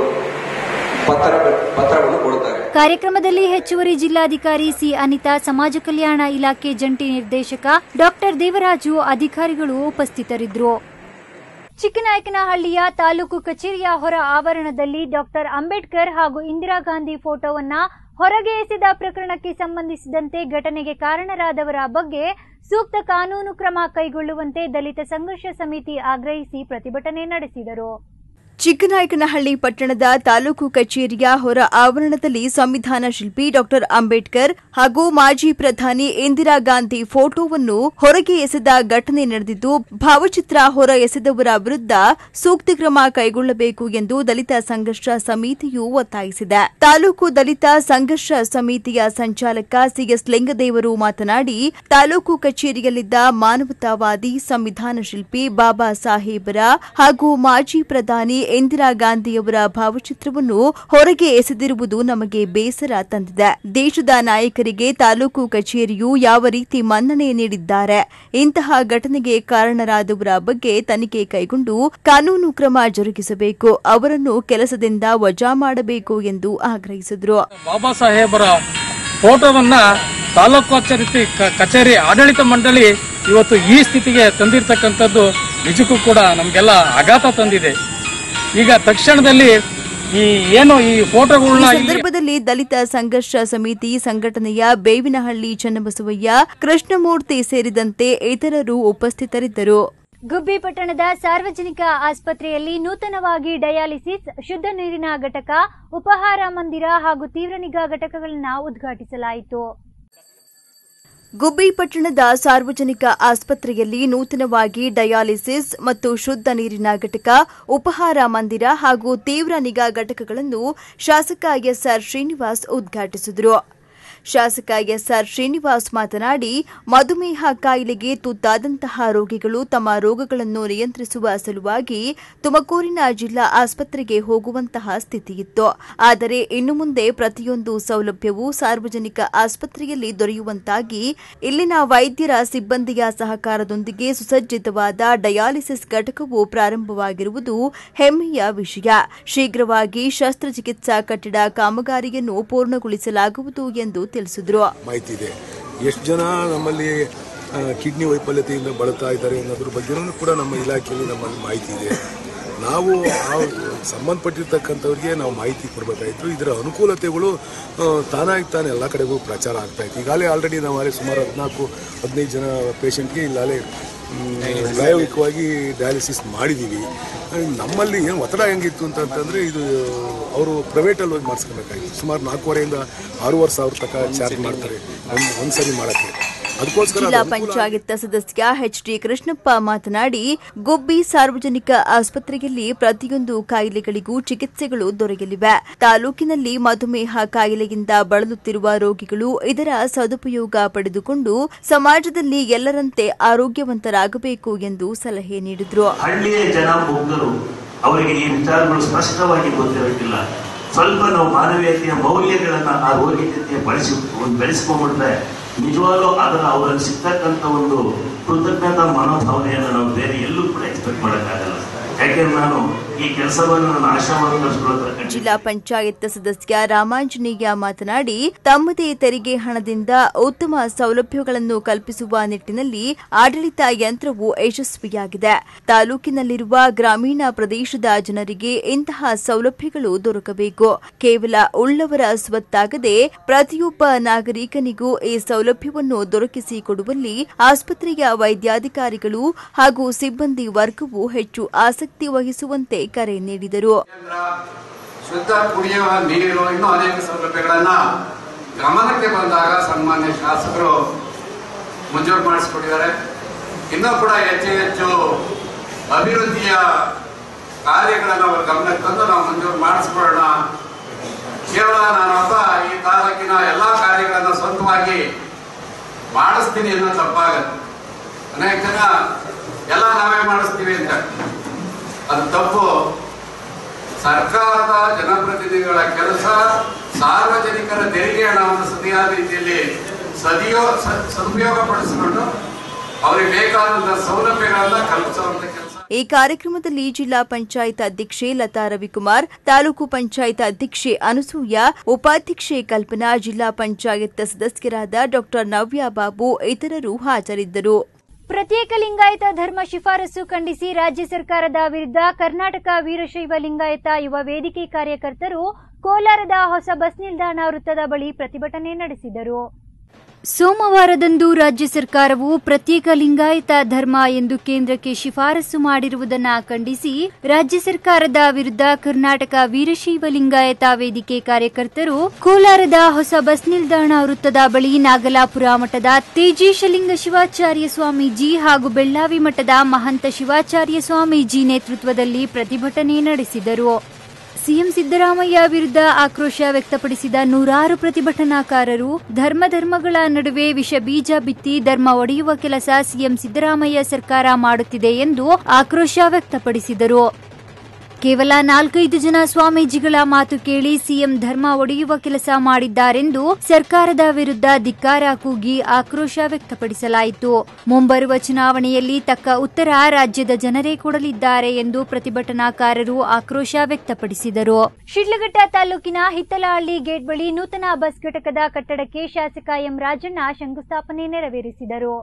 ಪತ್ರ ಪತ್ರವನ್ನು ಕೊಡ್ತಾರೆ ಕಾರ್ಯಕ್ರಮದಲ್ಲಿ ಹೆಚ್ಚುವರಿ ಜಿಲ್ಲಾಧಿಕಾರಿ ಸಿ ಅನಿತಾ ಸಮಾಜ ಕಲ್ಯಾಣ ಇಲಾಖೆ ಜಂಟಿ ನಿರ್ದೇಶಕ ಡಾಕ್ಟರ್ ದೇವರಾಜು ಅಧಿಕಾರಿಗಳು ಉಪಸ್ಥಿತರಿದ್ದರು ಚಿಕ್ಕನಾಯಕನಹಳ್ಳಿಯ ತಾಲೂಕು ಕಚೇರಿಯ ಹೊರ ಆವರಣದಲ್ಲಿ ಡಾಕ್ಟರ್ ಅಂಬೇಡ್ಕರ್ ಹಾಗೂ ಇಂದಿರಾ ಗಾಂಧಿ ಫೋಟೋವನ್ನ ಹೊರಗೆ ಎಸೆದ ಪ್ರಕರಣಕ್ಕೆ ಸಂಬಂಧಿಸಿದಂತೆ ಘಟನೆಗೆ ಕಾರಣರಾದವರ ಬಗ್ಗೆ ಸೂಕ್ತ ಕಾನೂನು ಕ್ರಮ ಕೈಗೊಳ್ಳುವಂತೆ ದಲಿತ ಸಂಘರ್ಷ ಸಮಿತಿ ಆಗ್ರಹಿಸಿ ಪ್ರತಿಭಟನೆ ನಡೆಸಿದರು ಚಿಕ್ಕನಾಯಕನಹಳ್ಳಿ ಪಟ್ಟಣದ ತಾಲೂಕು ಕಚೇರಿಯ ಹೊರ ಆವರಣದಲ್ಲಿ ಸಂವಿಧಾನ ಶಿಲ್ಪಿ ಡಾಕ್ಟರ್ ಅಂಬೇಡ್ಕರ್ ಹಾಗೂ ಮಾಜಿ ಪ್ರಧಾನಿ ಇಂದಿರಾ ಗಾಂಧಿ ಫೋಟೋವನ್ನು ಹೊರಗೆ ಎಸೆದ ಘಟನೆ ನಡೆದಿದ್ದು ಭಾವಚಿತ್ರ ಹೊರ ಎಸೆದವರ ವಿರುದ್ಧ ಸೂಕ್ತ ಕ್ರಮ ಕೈಗೊಳ್ಳಬೇಕು ಎಂದು ದಲಿತ ಸಂಘರ್ಷ ಸಮಿತಿಯು ಒತ್ತಾಯಿಸಿದೆ ತಾಲೂಕು ದಲಿತ ಸಂಘರ್ಷ ಸಮಿತಿಯ ಸಂಚಾಲಕ ಸಿಎಸ್ ಲಿಂಗದೇವರು ಮಾತನಾಡಿ ತಾಲೂಕು ಕಚೇರಿಯಲ್ಲಿದ್ದ ಮಾನವತಾವಾದಿ ಸಂವಿಧಾನ ಶಿಲ್ಪಿ ಬಾಬಾ ಸಾಹೇಬರ ಹಾಗೂ ಮಾಜಿ ಪ್ರಧಾನಿ ಇಂದಿರಾ ಗಾಂಧಿಯವರ ಭಾವಚಿತ್ರವನ್ನು ಹೊರಗೆ ಎಸೆದಿರುವುದು ನಮಗೆ ಬೇಸರ ತಂದಿದೆ ದೇಶದ ನಾಯಕರಿಗೆ ತಾಲೂಕು ಕಚೇರಿಯು ಯಾವ ರೀತಿ ಮನ್ನಣೆ ನೀಡಿದ್ದಾರೆ ಇಂತಹ ಘಟನೆಗೆ ಕಾರಣರಾದವರ ಬಗ್ಗೆ ತನಿಖೆ ಕೈಗೊಂಡು ಕಾನೂನು ಕ್ರಮ ಜರುಗಿಸಬೇಕು ಅವರನ್ನು ಕೆಲಸದಿಂದ ವಜಾ ಮಾಡಬೇಕು ಎಂದು ಆಗ್ರಹಿಸಿದರು ಬಾಬಾ ಸಾಹೇಬರ ಫೋಟೋವನ್ನ ತಾಲೂಕು ಕಚೇರಿ ಕಚೇರಿ ಆಡಳಿತ ಮಂಡಳಿ ಇವತ್ತು ಈ ಸ್ಥಿತಿಗೆ ತಂದಿರತಕ್ಕಂಥದ್ದು ನಿಜಕ್ಕೂ ಕೂಡ ನಮಗೆಲ್ಲ ಆಘಾತ ತಂದಿದೆ ಈಗ ತಕ್ಷಣದಲ್ಲಿ ಈ ಏನು ಈ ಈ ಫೋಟೋಗಳನ್ನ ಈ ಸಂದರ್ಭದಲ್ಲಿ ದಲಿತ ಸಂಘರ್ಷ ಸಮಿತಿ ಸಂಘಟನೆಯ ಬೇವಿನಹಳ್ಳಿ ಚನ್ನಬಸವಯ್ಯ ಕೃಷ್ಣಮೂರ್ತಿ ಸೇರಿದಂತೆ ಇತರರು ಉಪಸ್ಥಿತರಿದ್ದರು ಗುಬ್ಬಿ ಪಟ್ಟಣದ ಸಾರ್ವಜನಿಕ ಆಸ್ಪತ್ರೆಯಲ್ಲಿ ನೂತನವಾಗಿ ಡಯಾಲಿಸಿಸ್ ಶುದ್ಧ ನೀರಿನ ಘಟಕ ಉಪಹಾರ ಮಂದಿರ ಹಾಗೂ ತೀವ್ರ ನಿಗಾ ಘಟಕಗಳನ್ನು ಉದ್ಘಾಟಿಸಲಾಯಿತು ಗುಬ್ಬಿ ಪಟ್ಟಣದ ಸಾರ್ವಜನಿಕ ಆಸ್ಪತ್ರೆಯಲ್ಲಿ ನೂತನವಾಗಿ ಡಯಾಲಿಸಿಸ್ ಮತ್ತು ಶುದ್ಧ ನೀರಿನ ಘಟಕ ಉಪಹಾರ ಮಂದಿರ ಹಾಗೂ ತೀವ್ರ ನಿಗಾ ಘಟಕಗಳನ್ನು ಶಾಸಕ ಎಸ್ಆರ್ ಶ್ರೀನಿವಾಸ್ ಉದ್ಘಾಟಿಸಿದರು ಶಾಸಕ ಎಸ್ಆರ್ ಶ್ರೀನಿವಾಸ್ ಮಾತನಾಡಿ ಮಧುಮೇಹ ಕಾಯಿಲೆಗೆ ತುತ್ತಾದಂತಹ ರೋಗಿಗಳು ತಮ್ಮ ರೋಗಗಳನ್ನು ನಿಯಂತ್ರಿಸುವ ಸಲುವಾಗಿ ತುಮಕೂರಿನ ಜಿಲ್ಲಾ ಆಸ್ಪತ್ರೆಗೆ ಹೋಗುವಂತಹ ಸ್ಥಿತಿಯಿತ್ತು ಆದರೆ ಇನ್ನು ಮುಂದೆ ಪ್ರತಿಯೊಂದು ಸೌಲಭ್ಯವೂ ಸಾರ್ವಜನಿಕ ಆಸ್ಪತ್ರೆಯಲ್ಲಿ ದೊರೆಯುವಂತಾಗಿ ಇಲ್ಲಿನ ವೈದ್ಯರ ಸಿಬ್ಬಂದಿಯ ಸಹಕಾರದೊಂದಿಗೆ ಸುಸಜ್ಜಿತವಾದ ಡಯಾಲಿಸಿಸ್ ಘಟಕವು ಪ್ರಾರಂಭವಾಗಿರುವುದು ಹೆಮ್ಮೆಯ ವಿಷಯ ಶೀಘ್ರವಾಗಿ ಶಸ್ತ್ರಚಿಕಿತ್ಸಾ ಕಟ್ಟಡ ಕಾಮಗಾರಿಯನ್ನು ಪೂರ್ಣಗೊಳಿಸಲಾಗುವುದು ಎಂದು ತಿಳಿಸಿದರು ಮಾಹಿತಿ ಇದೆ ಎಷ್ಟು ಜನ ನಮ್ಮಲ್ಲಿ ಆ, ಕಿಡ್ನಿ ವೈಫಲ್ಯತೆಯಿಂದ ಬಳಲ್ತಾ ಇದ್ದಾರೆ ಅನ್ನೋದ್ರ ಬಗ್ಗೆನೂ ಕೂಡ ನಮ್ಮ ಇಲಾಖೆಯಲ್ಲಿ ನಮ್ಮಲ್ಲಿ ಮಾಹಿತಿ ಇದೆ ನಾವು ಆ ಸಂಬಂಧಪಟ್ಟಿರ್ತಕ್ಕಂಥವ್ರಿಗೆ ನಾವು ಮಾಹಿತಿ ಕೊಡಬೇಕಾಯಿತು ಇದರ ಅನುಕೂಲತೆಗಳು ಆ, ತಾನಾಗಿ ತಾನೇ ಎಲ್ಲ ಕಡೆಗೂ ಪ್ರಚಾರ ಆಗ್ತಾ ಇತ್ತು ಈಗಾಗಲೇ ಆಲ್ರೆಡಿ ನಾವು ಅಲ್ಲಿ ಸುಮಾರು ಹದಿನಾಲ್ಕು ಹದಿನೈದು ಜನ ಪೇಷಂಟ್ಗೆ ಇಲ್ಲಾಲೆ ಮ್, ಪ್ರಾಯೋಗಿಕವಾಗಿ ಡಯಾಲಿಸಿಸ್ ಮಾಡಿದ್ದೀವಿ ಆ, ನಮ್ಮಲ್ಲಿ ಏನು ಒತ್ತಡ ಹೆಂಗಿತ್ತು ಅಂತಂತಂದರೆ ಇದು ಅವರು ಪ್ರೈವೇಟಲ್ಲಿ ಹೋಗಿ ಮಾಡಿಸ್ಕೋಬೇಕಾಗಿತ್ತು ಸುಮಾರು ನಾಲ್ಕೂವರೆಯಿಂದ ಆರೂವರೆ ಸಾವಿರ ತನಕ ಚಾರ್ಜ್ ಮಾಡ್ತಾರೆ ಒಂದು ಒಂದು ಸರಿ ಮಾಡೋಕ್ಕೆ ಅದಕ್ಕೋಸ್ಕರ ಅದು ಜಿಲ್ಲಾ ಅನುಕೂಲ ಪಂಚಾಯತ್ ಸದಸ್ಯ ಎಚ್ ಡಿ ಕೃಷ್ಣಪ್ಪ ಮಾತನಾಡಿ ಗುಬ್ಬಿ ಸಾರ್ವಜನಿಕ ಆಸ್ಪತ್ರೆಯಲ್ಲಿ ಪ್ರತಿಯೊಂದು ಕಾಯಿಲೆಗಳಿಗೂ ಚಿಕಿತ್ಸೆಗಳು ದೊರೆಯಲಿವೆ ತಾಲೂಕಿನಲ್ಲಿ ಮಧುಮೇಹ ಕಾಯಿಲೆಯಿಂದ ಬಳಲುತ್ತಿರುವ ರೋಗಿಗಳು ಇದರ ಸದುಪಯೋಗ ಪಡೆದುಕೊಂಡು ಸಮಾಜದಲ್ಲಿ ಎಲ್ಲರಂತೆ ಆರೋಗ್ಯವಂತರಾಗಬೇಕು ಎಂದು ಸಲಹೆ ನೀಡಿದರು ಹಳ್ಳಿಯ ಜನ ಮುಗ್ಧರು ಅವರಿಗೆ ಈ ವಿಚಾರಗಳು ಸ್ಪಷ್ಟವಾಗಿ ಗೊತ್ತಿರೋದಿಲ್ಲ ಸ್ವಲ್ಪ ನಾವು ಮಾನವೀಯತೆಯ ಮೌಲ್ಯಗಳನ್ನ ಆ ರೋಗಿ ಜೊತೆ ಬಳಸಿ ಬೆಳೆಸ್ಕೊಂಡ್ಬಿಟ್ರೆ ನಿಜವಾಗ್ಲೂ ಅದರ ಅವರಲ್ಲಿ ಸಿಗ್ತಕ್ಕಂಥ ಒಂದು ಕೃತಜ್ಞತಾ ಮನೋಭಾವನೆಯನ್ನು ನಾವು ಬೇರೆ ಎಲ್ಲೂ ಕೂಡ ಎಕ್ಸ್ಪೆಕ್ಟ್ ಮಾಡೋಕ್ಕಾಗಲ್ಲ ಯಾಕೆಂದ್ರೆ ನಾನು ಈ ಕೆಲಸವನ್ನು ನಾನು ಆಶಾ ವರ್ಕರ್ಸ್ಗಳ ಹತ್ರ ಕಂಡಿದ್ದೀನಿ. ಜಿಲ್ಲಾ ಪಂಚಾಯತ್ ಸದಸ್ಯ ರಾಮಾಂಜನೇಯ ಮಾತನಾಡಿ ತಮ್ಮದೇ ತೆರಿಗೆ ಹಣದಿಂದ ಉತ್ತಮ ಸೌಲಭ್ಯಗಳನ್ನು ಕಲ್ಪಿಸುವ ನಿಟ್ಟಿನಲ್ಲಿ ಆಡಳಿತ ಯಂತ್ರವು ಯಶಸ್ವಿಯಾಗಿದೆ ತಾಲೂಕಿನಲ್ಲಿರುವ ಗ್ರಾಮೀಣ ಪ್ರದೇಶದ ಜನರಿಗೆ ಇಂತಹ ಸೌಲಭ್ಯಗಳು ದೊರಕಬೇಕು ಕೇವಲ ಉಳ್ಳವರ ಸ್ವತ್ತಾಗದೆ ಪ್ರತಿಯೊಬ್ಬ ನಾಗರಿಕನಿಗೂ ಈ ಸೌಲಭ್ಯವನ್ನು ದೊರಕಿಸಿಕೊಡುವಲ್ಲಿ ಆಸ್ಪತ್ರೆಯ ವೈದ್ಯಾಧಿಕಾರಿಗಳು ಹಾಗೂ ಸಿಬ್ಬಂದಿ ವರ್ಗವು ಹೆಚ್ಚು ಆಸಕ್ತಿ ವಹಿಸುವಂತೆ ಕರೆ ನೀಡಿದರು ಶುದ್ಧ ಕುಡಿಯುವ ನೀರು ಇನ್ನೂ ಅನೇಕ ಸೌಲಭ್ಯಗಳನ್ನ ಗಮನಕ್ಕೆ ಬಂದಾಗ ಸನ್ಮಾನ್ಯ ಶಾಸಕರು ಮಂಜೂರು ಮಾಡಿಸ್ಕೊಟ್ಟಿದ್ದಾರೆ ಇನ್ನೂ ಕೂಡ ಹೆಚ್ಚು ಹೆಚ್ಚು ಅಭಿವೃದ್ಧಿಯ ಕಾರ್ಯಗಳನ್ನು ಅವರ ಗಮನಕ್ಕೆ ತಂದು ನಾವು ಮಂಜೂರು ಮಾಡಿಸ್ಕೊಳ್ಳೋಣ ಕೇವಲ ನಾನೊಬ್ಬ ಈ ತಾಲೂಕಿನ ಎಲ್ಲಾ ಕಾರ್ಯಗಳನ್ನು ಸ್ವಂತವಾಗಿ ಮಾಡಿಸ್ತೀನಿ ಅನ್ನೋ ತಪ್ಪಾಗತ್ತೆ ಅನೇಕ ಜನ ಎಲ್ಲ ನಾವೇ ಮಾಡಿಸ್ತೀವಿ ಅಂತ ಅದು ತಪ್ಪು ಸರ್ಕಾರದ ಜನಪ್ರತಿನಿಧಿಗಳ ಕೆಲಸ ಸಾರ್ವಜನಿಕರ ತೆರಿಗೆ ಹಣವನ್ನು ಸರಿಯಾದ ರೀತಿಯಲ್ಲಿ ಸದಿಯೋ ಸ- ಸದುಪಯೋಗ ಪಡಿಸಿಕೊಂಡು ಅವರಿಗೆ ಬೇಕಾದಂತಹ ಸೌಲಭ್ಯಗಳನ್ನ ಕಲ್ಪಿಸುವಂತ ಕೆಲಸ ಈ ಕಾರ್ಯಕ್ರಮದಲ್ಲಿ ಜಿಲ್ಲಾ ಪಂಚಾಯತ್ ಅಧ್ಯಕ್ಷೆ ಲತಾ ರವಿಕುಮಾರ್ ತಾಲೂಕು ಪಂಚಾಯತ್ ಅಧ್ಯಕ್ಷೆ ಅನಸೂಯ ಉಪಾಧ್ಯಕ್ಷೆ ಕಲ್ಪನಾ ಜಿಲ್ಲಾ ಪಂಚಾಯತ್ ಸದಸ್ಯರಾದ ಡಾಕ್ಟರ್ ನವ್ಯ ಬಾಬು ಇತರರು ಹಾಜರಿದ್ದರು ಪ್ರತ್ಯೇಕ ಲಿಂಗಾಯತ ಧರ್ಮ ಶಿಫಾರಸು ಖಂಡಿಸಿ ರಾಜ್ಯ ಸರ್ಕಾರದ ವಿರುದ್ಧ ಕರ್ನಾಟಕ ವೀರಶೈವ ಲಿಂಗಾಯತ ಯುವ ವೇದಿಕೆ ಕಾರ್ಯಕರ್ತರು ಕೋಲಾರದ ಹೊಸ ಬಸ್ ನಿಲ್ದಾಣ ವೃತ್ತದ ಬಳಿ ಪ್ರತಿಭಟನೆ ನಡೆಸಿದರು ಸೋಮವಾರದಂದು ರಾಜ್ಯ ಸರ್ಕಾರವು ಪ್ರತ್ಯೇಕ ಲಿಂಗಾಯತ ಧರ್ಮ ಎಂದು ಕೇಂದ್ರಕ್ಕೆ ಶಿಫಾರಸು ಮಾಡಿರುವುದನ್ನು ಖಂಡಿಸಿ ರಾಜ್ಯ ಸರ್ಕಾರದ ವಿರುದ್ಧ ಕರ್ನಾಟಕ ವೀರಶೈವ ಲಿಂಗಾಯತ ವೇದಿಕೆ ಕಾರ್ಯಕರ್ತರು ಕೋಲಾರದ ಹೊಸ ಬಸ್ ನಿಲ್ದಾಣ ವೃತ್ತದ ಬಳಿ ನಾಗಲಾಪುರ ಮಠದ ತೇಜೇಶಲಿಂಗ ಶಿವಾಚಾರ್ಯ ಸ್ವಾಮೀಜಿ ಹಾಗೂ ಬೆಳ್ಳಾವಿ ಮಠದ ಮಹಂತ ಶಿವಾಚಾರ್ಯ ಸ್ವಾಮೀಜಿ ನೇತೃತ್ವದಲ್ಲಿ ಪ್ರತಿಭಟನೆ ನಡೆಸಿದರು ಸಿಎಂ ಸಿದ್ದರಾಮಯ್ಯ ವಿರುದ್ಧ ಆಕ್ರೋಶ ವ್ಯಕ್ತಪಡಿಸಿದ ನೂರಾರು ಪ್ರತಿಭಟನಾಕಾರರು ಧರ್ಮ ಧರ್ಮಗಳ ನಡುವೆ ವಿಷ ಬೀಜ ಬಿತ್ತಿ ಧರ್ಮ ಒಡೆಯುವ ಕೆಲಸ ಸಿಎಂ ಸಿದ್ದರಾಮಯ್ಯ ಸರ್ಕಾರ ಮಾಡುತ್ತಿದೆ ಎಂದು ಆಕ್ರೋಶ ವ್ಯಕ್ತಪಡಿಸಿದರು ಕೇವಲ ನಾಲ್ಕೈದು ಜನ ಸ್ವಾಮೀಜಿಗಳ ಮಾತು ಕೇಳಿ ಸಿಎಂ ಧರ್ಮ ಒಡೆಯುವ ಕೆಲಸ ಮಾಡಿದ್ದಾರೆಂದು ಸರ್ಕಾರದ ವಿರುದ್ಧ ಧಿಕ್ಕಾರ ಕೂಗಿ ಆಕ್ರೋಶ ವ್ಯಕ್ತಪಡಿಸಲಾಯಿತು ಮುಂಬರುವ ಚುನಾವಣೆಯಲ್ಲಿ ತಕ್ಕ ಉತ್ತರ ರಾಜ್ಯದ ಜನರೇ ಕೊಡಲಿದ್ದಾರೆ ಎಂದು ಪ್ರತಿಭಟನಾಕಾರರು ಆಕ್ರೋಶ ವ್ಯಕ್ತಪಡಿಸಿದರು ಶಿಡ್ಲಘಟ್ಟ ತಾಲೂಕಿನ ಹಿತ್ತಲಹಳ್ಳಿ ಗೇಟ್ ಬಳಿ ನೂತನ ಬಸ್ ಘಟಕದ ಕಟ್ಟಡಕ್ಕೆ ಶಾಸಕ ಎಂ ರಾಜಣ್ಣ ಶಂಕುಸ್ಥಾಪನೆ ನೆರವೇರಿಸಿದರು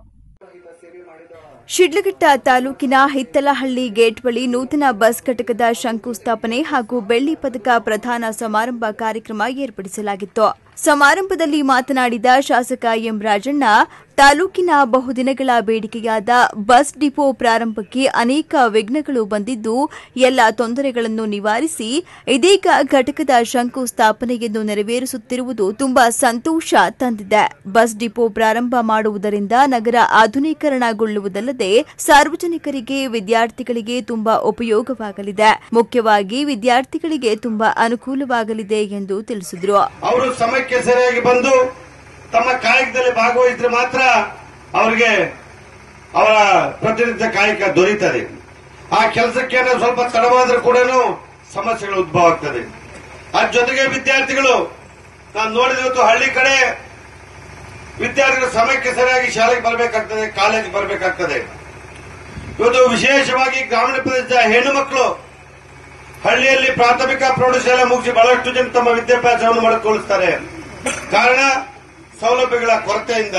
ಶಿಡ್ಲಘಟ್ಟ ತಾಲೂಕಿನ ಹಿತ್ತಲಹಳ್ಳಿ ಗೇಟ್ ಬಳಿ ನೂತನ ಬಸ್ ಘಟಕದ ಶಂಕುಸ್ಥಾಪನೆ ಹಾಗೂ ಬೆಳ್ಳಿ ಪದಕ ಪ್ರಧಾನ ಸಮಾರಂಭ ಕಾರ್ಯಕ್ರಮ ಏರ್ಪಡಿಸಲಾಗಿತ್ತು ಸಮಾರಂಭದಲ್ಲಿ ಮಾತನಾಡಿದ ಶಾಸಕ ಎಂ ರಾಜಣ್ಣ ತಾಲೂಕಿನ ಬಹುದಿನಗಳ ಬೇಡಿಕೆಯಾದ ಬಸ್ ಡಿಪೋ ಪ್ರಾರಂಭಕ್ಕೆ ಅನೇಕ ವಿಘ್ನಗಳು ಬಂದಿದ್ದು ಎಲ್ಲ ತೊಂದರೆಗಳನ್ನು ನಿವಾರಿಸಿ ಇದೀಗ ಘಟಕದ ಶಂಕು ಸ್ಥಾಪನೆಯನ್ನು ನೆರವೇರಿಸುತ್ತಿರುವುದು ತುಂಬಾ ಸಂತೋಷ ತಂದಿದೆ ಬಸ್ ಡಿಪೋ ಪ್ರಾರಂಭ ಮಾಡುವುದರಿಂದ ನಗರ ಆಧುನೀಕರಣಗೊಳ್ಳುವುದಲ್ಲದೆ ಸಾರ್ವಜನಿಕರಿಗೆ ವಿದ್ಯಾರ್ಥಿಗಳಿಗೆ ತುಂಬಾ ಉಪಯೋಗವಾಗಲಿದೆ ಮುಖ್ಯವಾಗಿ ವಿದ್ಯಾರ್ಥಿಗಳಿಗೆ ತುಂಬಾ ಅನುಕೂಲವಾಗಲಿದೆ ಎಂದು ತಿಳಿಸಿದರು ಅವರು ಸಮಯಕ್ಕೆ ಸರಿಯಾಗಿ ಬಂದು ತಮ್ಮ ಕಾಯಕದಲ್ಲಿ ಭಾಗವಹಿಸಿದ್ರೆ ಮಾತ್ರ ಅವರಿಗೆ ಅವರ ಪ್ರತಿನಿತ್ಯ ಕಾಯಕ ದೊರೀತದೆ ಆ ಕೆಲಸಕ್ಕೆ ಏನಾದ್ರು ಸ್ವಲ್ಪ ತಡವಾದ್ರೂ ಕೂಡ ಸಮಸ್ಯೆಗಳು ಉದ್ಭವ ಆಗ್ತದೆ ಅದ್ರ ಜೊತೆಗೆ ವಿದ್ಯಾರ್ಥಿಗಳು ನಾನು ನೋಡಿದ ಇವತ್ತು ಹಳ್ಳಿ ಕಡೆ ವಿದ್ಯಾರ್ಥಿಗಳು ಸಮಯಕ್ಕೆ ಸರಿಯಾಗಿ ಶಾಲೆಗೆ ಬರಬೇಕಾಗ್ತದೆ ಕಾಲೇಜ್ ಬರಬೇಕಾಗ್ತದೆ ಇವತ್ತು ವಿಶೇಷವಾಗಿ ಗ್ರಾಮೀಣ ಪ್ರದೇಶದ ಹೆಣ್ಣು ಮಕ್ಕಳು ಹಳ್ಳಿಯಲ್ಲಿ ಪ್ರಾಥಮಿಕ ಪ್ರೌಢಶಾಲೆ ಮುಗಿಸಿ ಬಹಳಷ್ಟು ಜನ ತಮ್ಮ ವಿದ್ಯಾಭ್ಯಾಸವನ್ನು ಮಾಡಿಕೊಳ್ಳುತ್ತಾರೆ ಕಾರಣ ಸೌಲಭ್ಯಗಳ ಕೊರತೆಯಿಂದ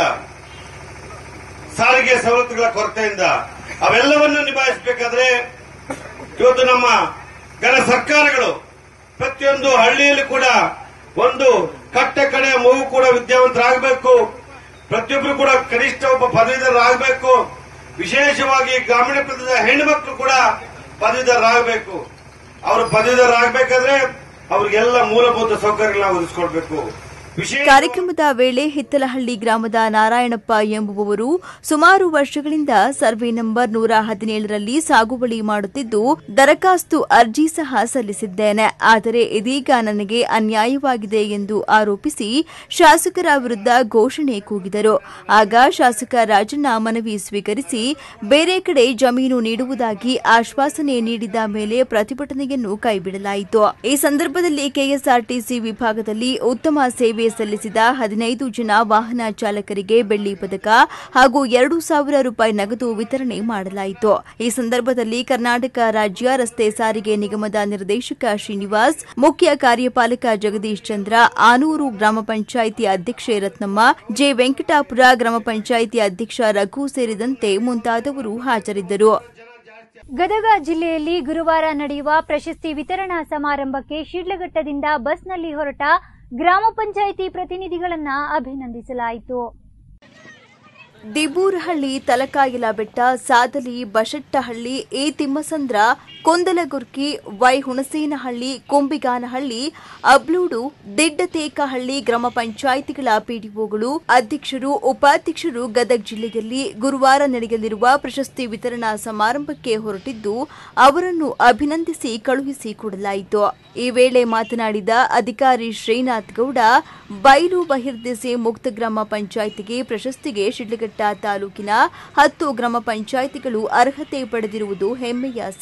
ಸಾರಿಗೆ ಸವಲತ್ತುಗಳ ಕೊರತೆಯಿಂದ ಅವೆಲ್ಲವನ್ನು ನಿಭಾಯಿಸಬೇಕಾದ್ರೆ ಇವತ್ತು ನಮ್ಮ ಕೆಲ ಸರ್ಕಾರಗಳು ಪ್ರತಿಯೊಂದು ಹಳ್ಳಿಯಲ್ಲಿ ಕೂಡ ಒಂದು ಕಟ್ಟ ಕಡೆ ಮಗು ಕೂಡ ವಿದ್ಯಾವಂತರಾಗಬೇಕು ಪ್ರತಿಯೊಬ್ಬರು ಕೂಡ ಕನಿಷ್ಠ ಒಬ್ಬ ಪದವೀಧರರಾಗಬೇಕು ವಿಶೇಷವಾಗಿ ಗ್ರಾಮೀಣ ಪ್ರದೇಶದ ಹೆಣ್ಣು ಮಕ್ಕಳು ಕೂಡ ಪದವೀಧರರಾಗಬೇಕು ಅವರು ಪದವೀಧರರಾಗಬೇಕಾದ್ರೆ ಅವ್ರಿಗೆಲ್ಲ ಮೂಲಭೂತ ಸೌಕರ್ಯಗಳನ್ನ ಒದಗಿಸಿಕೊಡ್ಬೇಕು ವಿಶೇಷ ಕಾರ್ಯಕ್ರಮದ ವೇಳೆ ಹಿತ್ತಲಹಳ್ಳಿ ಗ್ರಾಮದ ನಾರಾಯಣಪ್ಪ ಎಂಬುವವರು ಸುಮಾರು ವರ್ಷಗಳಿಂದ ಸರ್ವೆ ನಂಬರ್ ನೂರ ಹದಿನೇಳರಲ್ಲಿ ಸಾಗುವಳಿ ಮಾಡುತ್ತಿದ್ದು ದರಖಾಸ್ತು ಅರ್ಜಿ ಸಹ ಸಲ್ಲಿಸಿದ್ದೇನೆ ಆದರೆ ಇದೀಗ ನನಗೆ ಅನ್ಯಾಯವಾಗಿದೆ ಎಂದು ಆರೋಪಿಸಿ ಶಾಸಕರ ವಿರುದ್ಧ ಘೋಷಣೆ ಕೂಗಿದರು ಆಗ ಶಾಸಕ ರಾಜಣ್ಣ ಮನವಿ ಸ್ವೀಕರಿಸಿ ಬೇರೆ ಕಡೆ ಜಮೀನು ನೀಡುವುದಾಗಿ ಆಶ್ವಾಸನೆ ನೀಡಿದ ಮೇಲೆ ಪ್ರತಿಭಟನೆಯನ್ನು ಕೈಬಿಡಲಾಯಿತು ಈ ಸಂದರ್ಭದಲ್ಲಿ ಕೆಎಸ್ಆರ್ಟಿಸಿ ವಿಭಾಗದಲ್ಲಿ ಉತ್ತಮ ಸೇವೆ ಸಲ್ಲಿಸಿದ ಹದಿನೈದು ಜನ ವಾಹನ ಚಾಲಕರಿಗೆ ಬೆಳ್ಳಿ ಪದಕ ಹಾಗೂ ಎರಡು ಸಾವಿರ ರೂಪಾಯಿ ನಗದು ವಿತರಣೆ ಮಾಡಲಾಯಿತು ಈ ಸಂದರ್ಭದಲ್ಲಿ ಕರ್ನಾಟಕ ರಾಜ್ಯ ರಸ್ತೆ ಸಾರಿಗೆ ನಿಗಮದ ನಿರ್ದೇಶಕ ಶ್ರೀನಿವಾಸ್ ಮುಖ್ಯ ಕಾರ್ಯಪಾಲಕ ಜಗದೀಶ್ ಚಂದ್ರ ಆನೂರು ಗ್ರಾಮ ಪಂಚಾಯಿತಿ ಅಧ್ಯಕ್ಷೆ ರತ್ನಮ್ಮ ಜೆ ವೆಂಕಟಾಪುರ ಗ್ರಾಮ ಪಂಚಾಯಿತಿ ಅಧ್ಯಕ್ಷ ರಘು ಸೇರಿದಂತೆ ಮುಂತಾದವರು ಹಾಜರಿದ್ದರು ಗದಗ ಜಿಲ್ಲೆಯಲ್ಲಿ ಗುರುವಾರ ನಡೆಯುವ ಪ್ರಶಸ್ತಿ ವಿತರಣಾ ಸಮಾರಂಭಕ್ಕೆ ಶಿಡ್ಲಘಟ್ಟದಿಂದ ಬಸ್ನಲ್ಲಿ ಹೊರಟ ಗ್ರಾಮ ಪಂಚಾಯಿತಿ ಪ್ರತಿನಿಧಿಗಳನ್ನ ಅಭಿನಂದಿಸಲಾಯಿತು ದಿಬೂರಹಳ್ಳಿ ತಲಕಾಯಿಲ ಬೆಟ್ಟ ಸಾದಲಿ ಬಶೆಟ್ಟಹಳ್ಳಿ ಎ ತಿಮ್ಮಸಂದ್ರ ಕೊಂದಲಗುರ್ಕಿ ವೈ ಹುಣಸೇನಹಳ್ಳಿ ಕೊಂಬಿಗಾನಹಳ್ಳಿ ಅಬ್ಲೂಡು ದಿಡ್ಡತೇಕಹಳ್ಳಿ ಗ್ರಾಮ ಪಂಚಾಯಿತಿಗಳ ಪಿಡಿಒಗಳು ಅಧ್ಯಕ್ಷರು ಉಪಾಧ್ಯಕ್ಷರು ಗದಗ ಜಿಲ್ಲೆಯಲ್ಲಿ ಗುರುವಾರ ನಡೆಯಲಿರುವ ಪ್ರಶಸ್ತಿ ವಿತರಣಾ ಸಮಾರಂಭಕ್ಕೆ ಹೊರಟಿದ್ದು ಅವರನ್ನು ಅಭಿನಂದಿಸಿ ಕಳುಹಿಸಿಕೊಡಲಾಯಿತು ಈ ವೇಳೆ ಮಾತನಾಡಿದ ಅಧಿಕಾರಿ ಶ್ರೀನಾಥ್ ಗೌಡ ಬೈಲು ಬಹಿರ್ದೆಸೆ ಮುಕ್ತ ಗ್ರಾಮ ಪಂಚಾಯಿತಿಗೆ ಪ್ರಶಸ್ತಿಗೆ ಶಿಡ್ಲಘಟ್ಟ ತಾಲೂಕಿನ ಹತ್ತು ಗ್ರಾಮ ಪಂಚಾಯಿತಿಗಳು ಅರ್ಹತೆ ಪಡೆದಿರುವುದು ಹೆಮ್ಮೆಯ ಸಂಗತಿ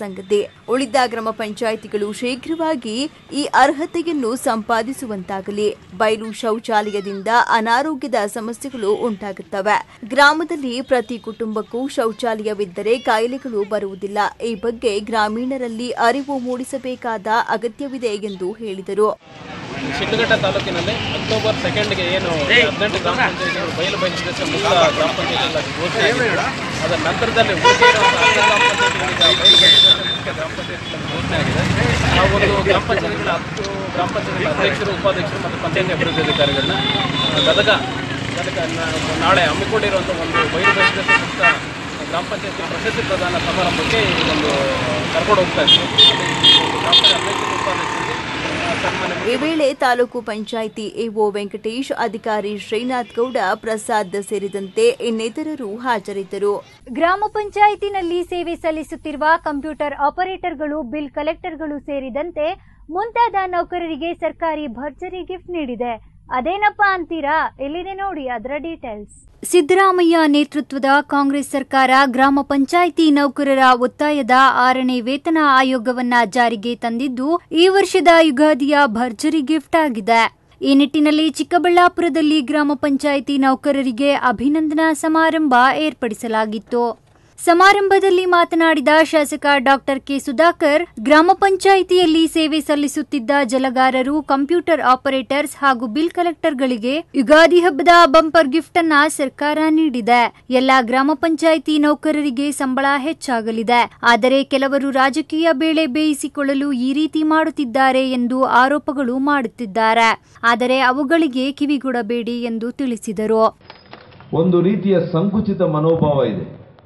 ಉಳಿದ ಗ್ರಾಮ ಪಂಚಾಯಿತಿಗಳು ಶೀಘ್ರವಾಗಿ ಈ ಅರ್ಹತೆಯನ್ನು ಸಂಪಾದಿಸುವಂತಾಗಲಿ ಬಯಲು ಶೌಚಾಲಯದಿಂದ ಅನಾರೋಗ್ಯದ ಸಮಸ್ಯೆಗಳು ಉಂಟಾಗುತ್ತವೆ ಗ್ರಾಮದಲ್ಲಿ ಪ್ರತಿ ಕುಟುಂಬಕ್ಕೂ ಶೌಚಾಲಯವಿದ್ದರೆ ಕಾಯಿಲೆಗಳು ಬರುವುದಿಲ್ಲ ಈ ಬಗ್ಗೆ ಗ್ರಾಮೀಣರಲ್ಲಿ ಅರಿವು ಮೂಡಿಸಬೇಕಾದ ಅಗತ್ಯವಿದೆ ಎಂದು ಹೇಳಿದರು ಶಿಡ್ಲಘಟ್ಟ ತಾಲೂಕಿನಲ್ಲಿ ಅಕ್ಟೋಬರ್ ಸೆಕೆಂಡ್ಗೆ ಏನು ಹದಿನೆಂಟು ಗ್ರಾಮ ಪಂಚಾಯತಿಗಳು ಬಯಲು ಬಹಿಷ್ಕರಿಸಿ ಮುಕ್ತ ಗ್ರಾಮ ಪಂಚಾಯತಿ ಘೋಷಣೆ ಆಗಿದೆ ಅದರ ನಂತರದಲ್ಲಿ ಉಳಿಕೆ ಇರುವಂತಹ ಹತ್ತು ಗ್ರಾಮ ಪಂಚಾಯತಿಗಳಿಗೆ ಬಯಲು ಬಹಿಷ್ಕರಿಸಿ ಮುಕ್ತ ಗ್ರಾಮ ಪಂಚಾಯತಿಗಳಲ್ಲಿ ಘೋಷಣೆ ಆಗಿದೆ ಆ ಒಂದು ಗ್ರಾಮ ಪಂಚಾಯತಿಗಳ ಹತ್ತು ಗ್ರಾಮ ಪಂಚಾಯತಿಗಳ ಅಧ್ಯಕ್ಷರು ಉಪಾಧ್ಯಕ್ಷರು ಮತ್ತು ಪಂಚಾಯತಿ ಅಭಿವೃದ್ಧಿ ಅಧಿಕಾರಿಗಳನ್ನ ಆ, ಗದಗ ಗದಗ ನ- ನಾಳೆ ಹಮ್ಮಿಕೊಂಡಿರುವಂಥ ಒಂದು ಬಯಲು ಬಹಿಷ್ಕರಿಸಿ ಮುಕ್ತ ಗ್ರಾಮ ಪಂಚಾಯತಿ ಪ್ರಶಸ್ತಿ ಪ್ರದಾನ ಸಮಾರಂಭಕ್ಕೆ ಈ ಒಂದು ಕರ್ಕೊಂಡು ಹೋಗ್ತಾ ಇದ್ದೀವಿ ಅಲ್ಲಿ ಗ್ರಾಮ ಪಂಚಾಯತ್ ಅಧ್ಯಕ್ಷರು ಉಪಾಧ್ಯಕ್ಷರಿಗೆ ಆ, ಸನ್ಮಾನ ಈ ವೇಳೆ ತಾಲೂಕು ಪಂಚಾಯಿತಿ ಎಒ ವೆಂಕಟೇಶ್ ಅಧಿಕಾರಿ ಶ್ರೀನಾಥ್ ಗೌಡ ಪ್ರಸಾದ್ ಸೇರಿದಂತೆ ಇನ್ನಿತರರು ಹಾಜರಿದ್ದರು ಗ್ರಾಮ ಪಂಚಾಯಿತಿನಲ್ಲಿ ಸೇವೆ ಸಲ್ಲಿಸುತ್ತಿರುವ ಕಂಪ್ಯೂಟರ್ ಆಪರೇಟರ್ಗಳು ಬಿಲ್ ಕಲೆಕ್ಟರ್ಗಳು ಸೇರಿದಂತೆ ಮುಂತಾದ ನೌಕರರಿಗೆ ಸರ್ಕಾರಿ ಭರ್ಜರಿ ಗಿಫ್ಟ್ ನೀಡಿದೆ ಅದೇನಪ್ಪಾ ಅಂತೀರಾ ಎಲ್ಲಿದೆ ನೋಡಿ ಅದರ ಡೀಟೇಲ್ಸ್ ಸಿದ್ದರಾಮಯ್ಯ ನೇತೃತ್ವದ ಕಾಂಗ್ರೆಸ್ ಸರ್ಕಾರ ಗ್ರಾಮ ಪಂಚಾಯಿತಿ ನೌಕರರ ಒತ್ತಾಯದ ಆರನೇ ವೇತನ ಆಯೋಗವನ್ನ ಜಾರಿಗೆ ತಂದಿದ್ದು ಈ ವರ್ಷದ ಯುಗಾದಿಯ ಭರ್ಜರಿ ಗಿಫ್ಟ್ ಆಗಿದೆ ಈ ನಿಟ್ಟಿನಲ್ಲಿ ಚಿಕ್ಕಬಳ್ಳಾಪುರದಲ್ಲಿ ಗ್ರಾಮ ಪಂಚಾಯಿತಿ ನೌಕರರಿಗೆ ಅಭಿನಂದನಾ ಸಮಾರಂಭ ಏರ್ಪಡಿಸಲಾಗಿತ್ತು ಸಮಾರಂಭದಲ್ಲಿ ಮಾತನಾಡಿದ ಶಾಸಕ ಡಾಕ್ಟರ್ ಕೆ ಸುಧಾಕರ್ ಗ್ರಾಮ ಪಂಚಾಯಿತಿಯಲ್ಲಿ ಸೇವೆ ಸಲ್ಲಿಸುತ್ತಿದ್ದ ಜಲಗಾರರು ಕಂಪ್ಯೂಟರ್ ಆಪರೇಟರ್ಸ್ ಹಾಗೂ ಬಿಲ್ ಕಲೆಕ್ಟರ್ಗಳಿಗೆ ಯುಗಾದಿ ಹಬ್ಬದ ಬಂಪರ್ ಗಿಫ್ಟ್ ಅನ್ನ ಸರ್ಕಾರ ನೀಡಿದೆ ಎಲ್ಲಾ ಗ್ರಾಮ ಪಂಚಾಯಿತಿ ನೌಕರರಿಗೆ ಸಂಬಳ ಹೆಚ್ಚಾಗಲಿದೆ ಆದರೆ ಕೆಲವರು ರಾಜಕೀಯ ಬೇಳೆ ಬೇಯಿಸಿಕೊಳ್ಳಲು ಈ ರೀತಿ ಮಾಡುತ್ತಿದ್ದಾರೆ ಎಂದು ಆರೋಪಗಳು ಮಾಡುತ್ತಿದ್ದಾರೆ ಆದರೆ ಅವುಗಳಿಗೆ ಕಿವಿಗೊಡಬೇಡಿ ಎಂದು ತಿಳಿಸಿದರು ಒಂದು ರೀತಿಯ ಸಂಕುಚಿತ ಮನೋಭಾವ ಇದೆ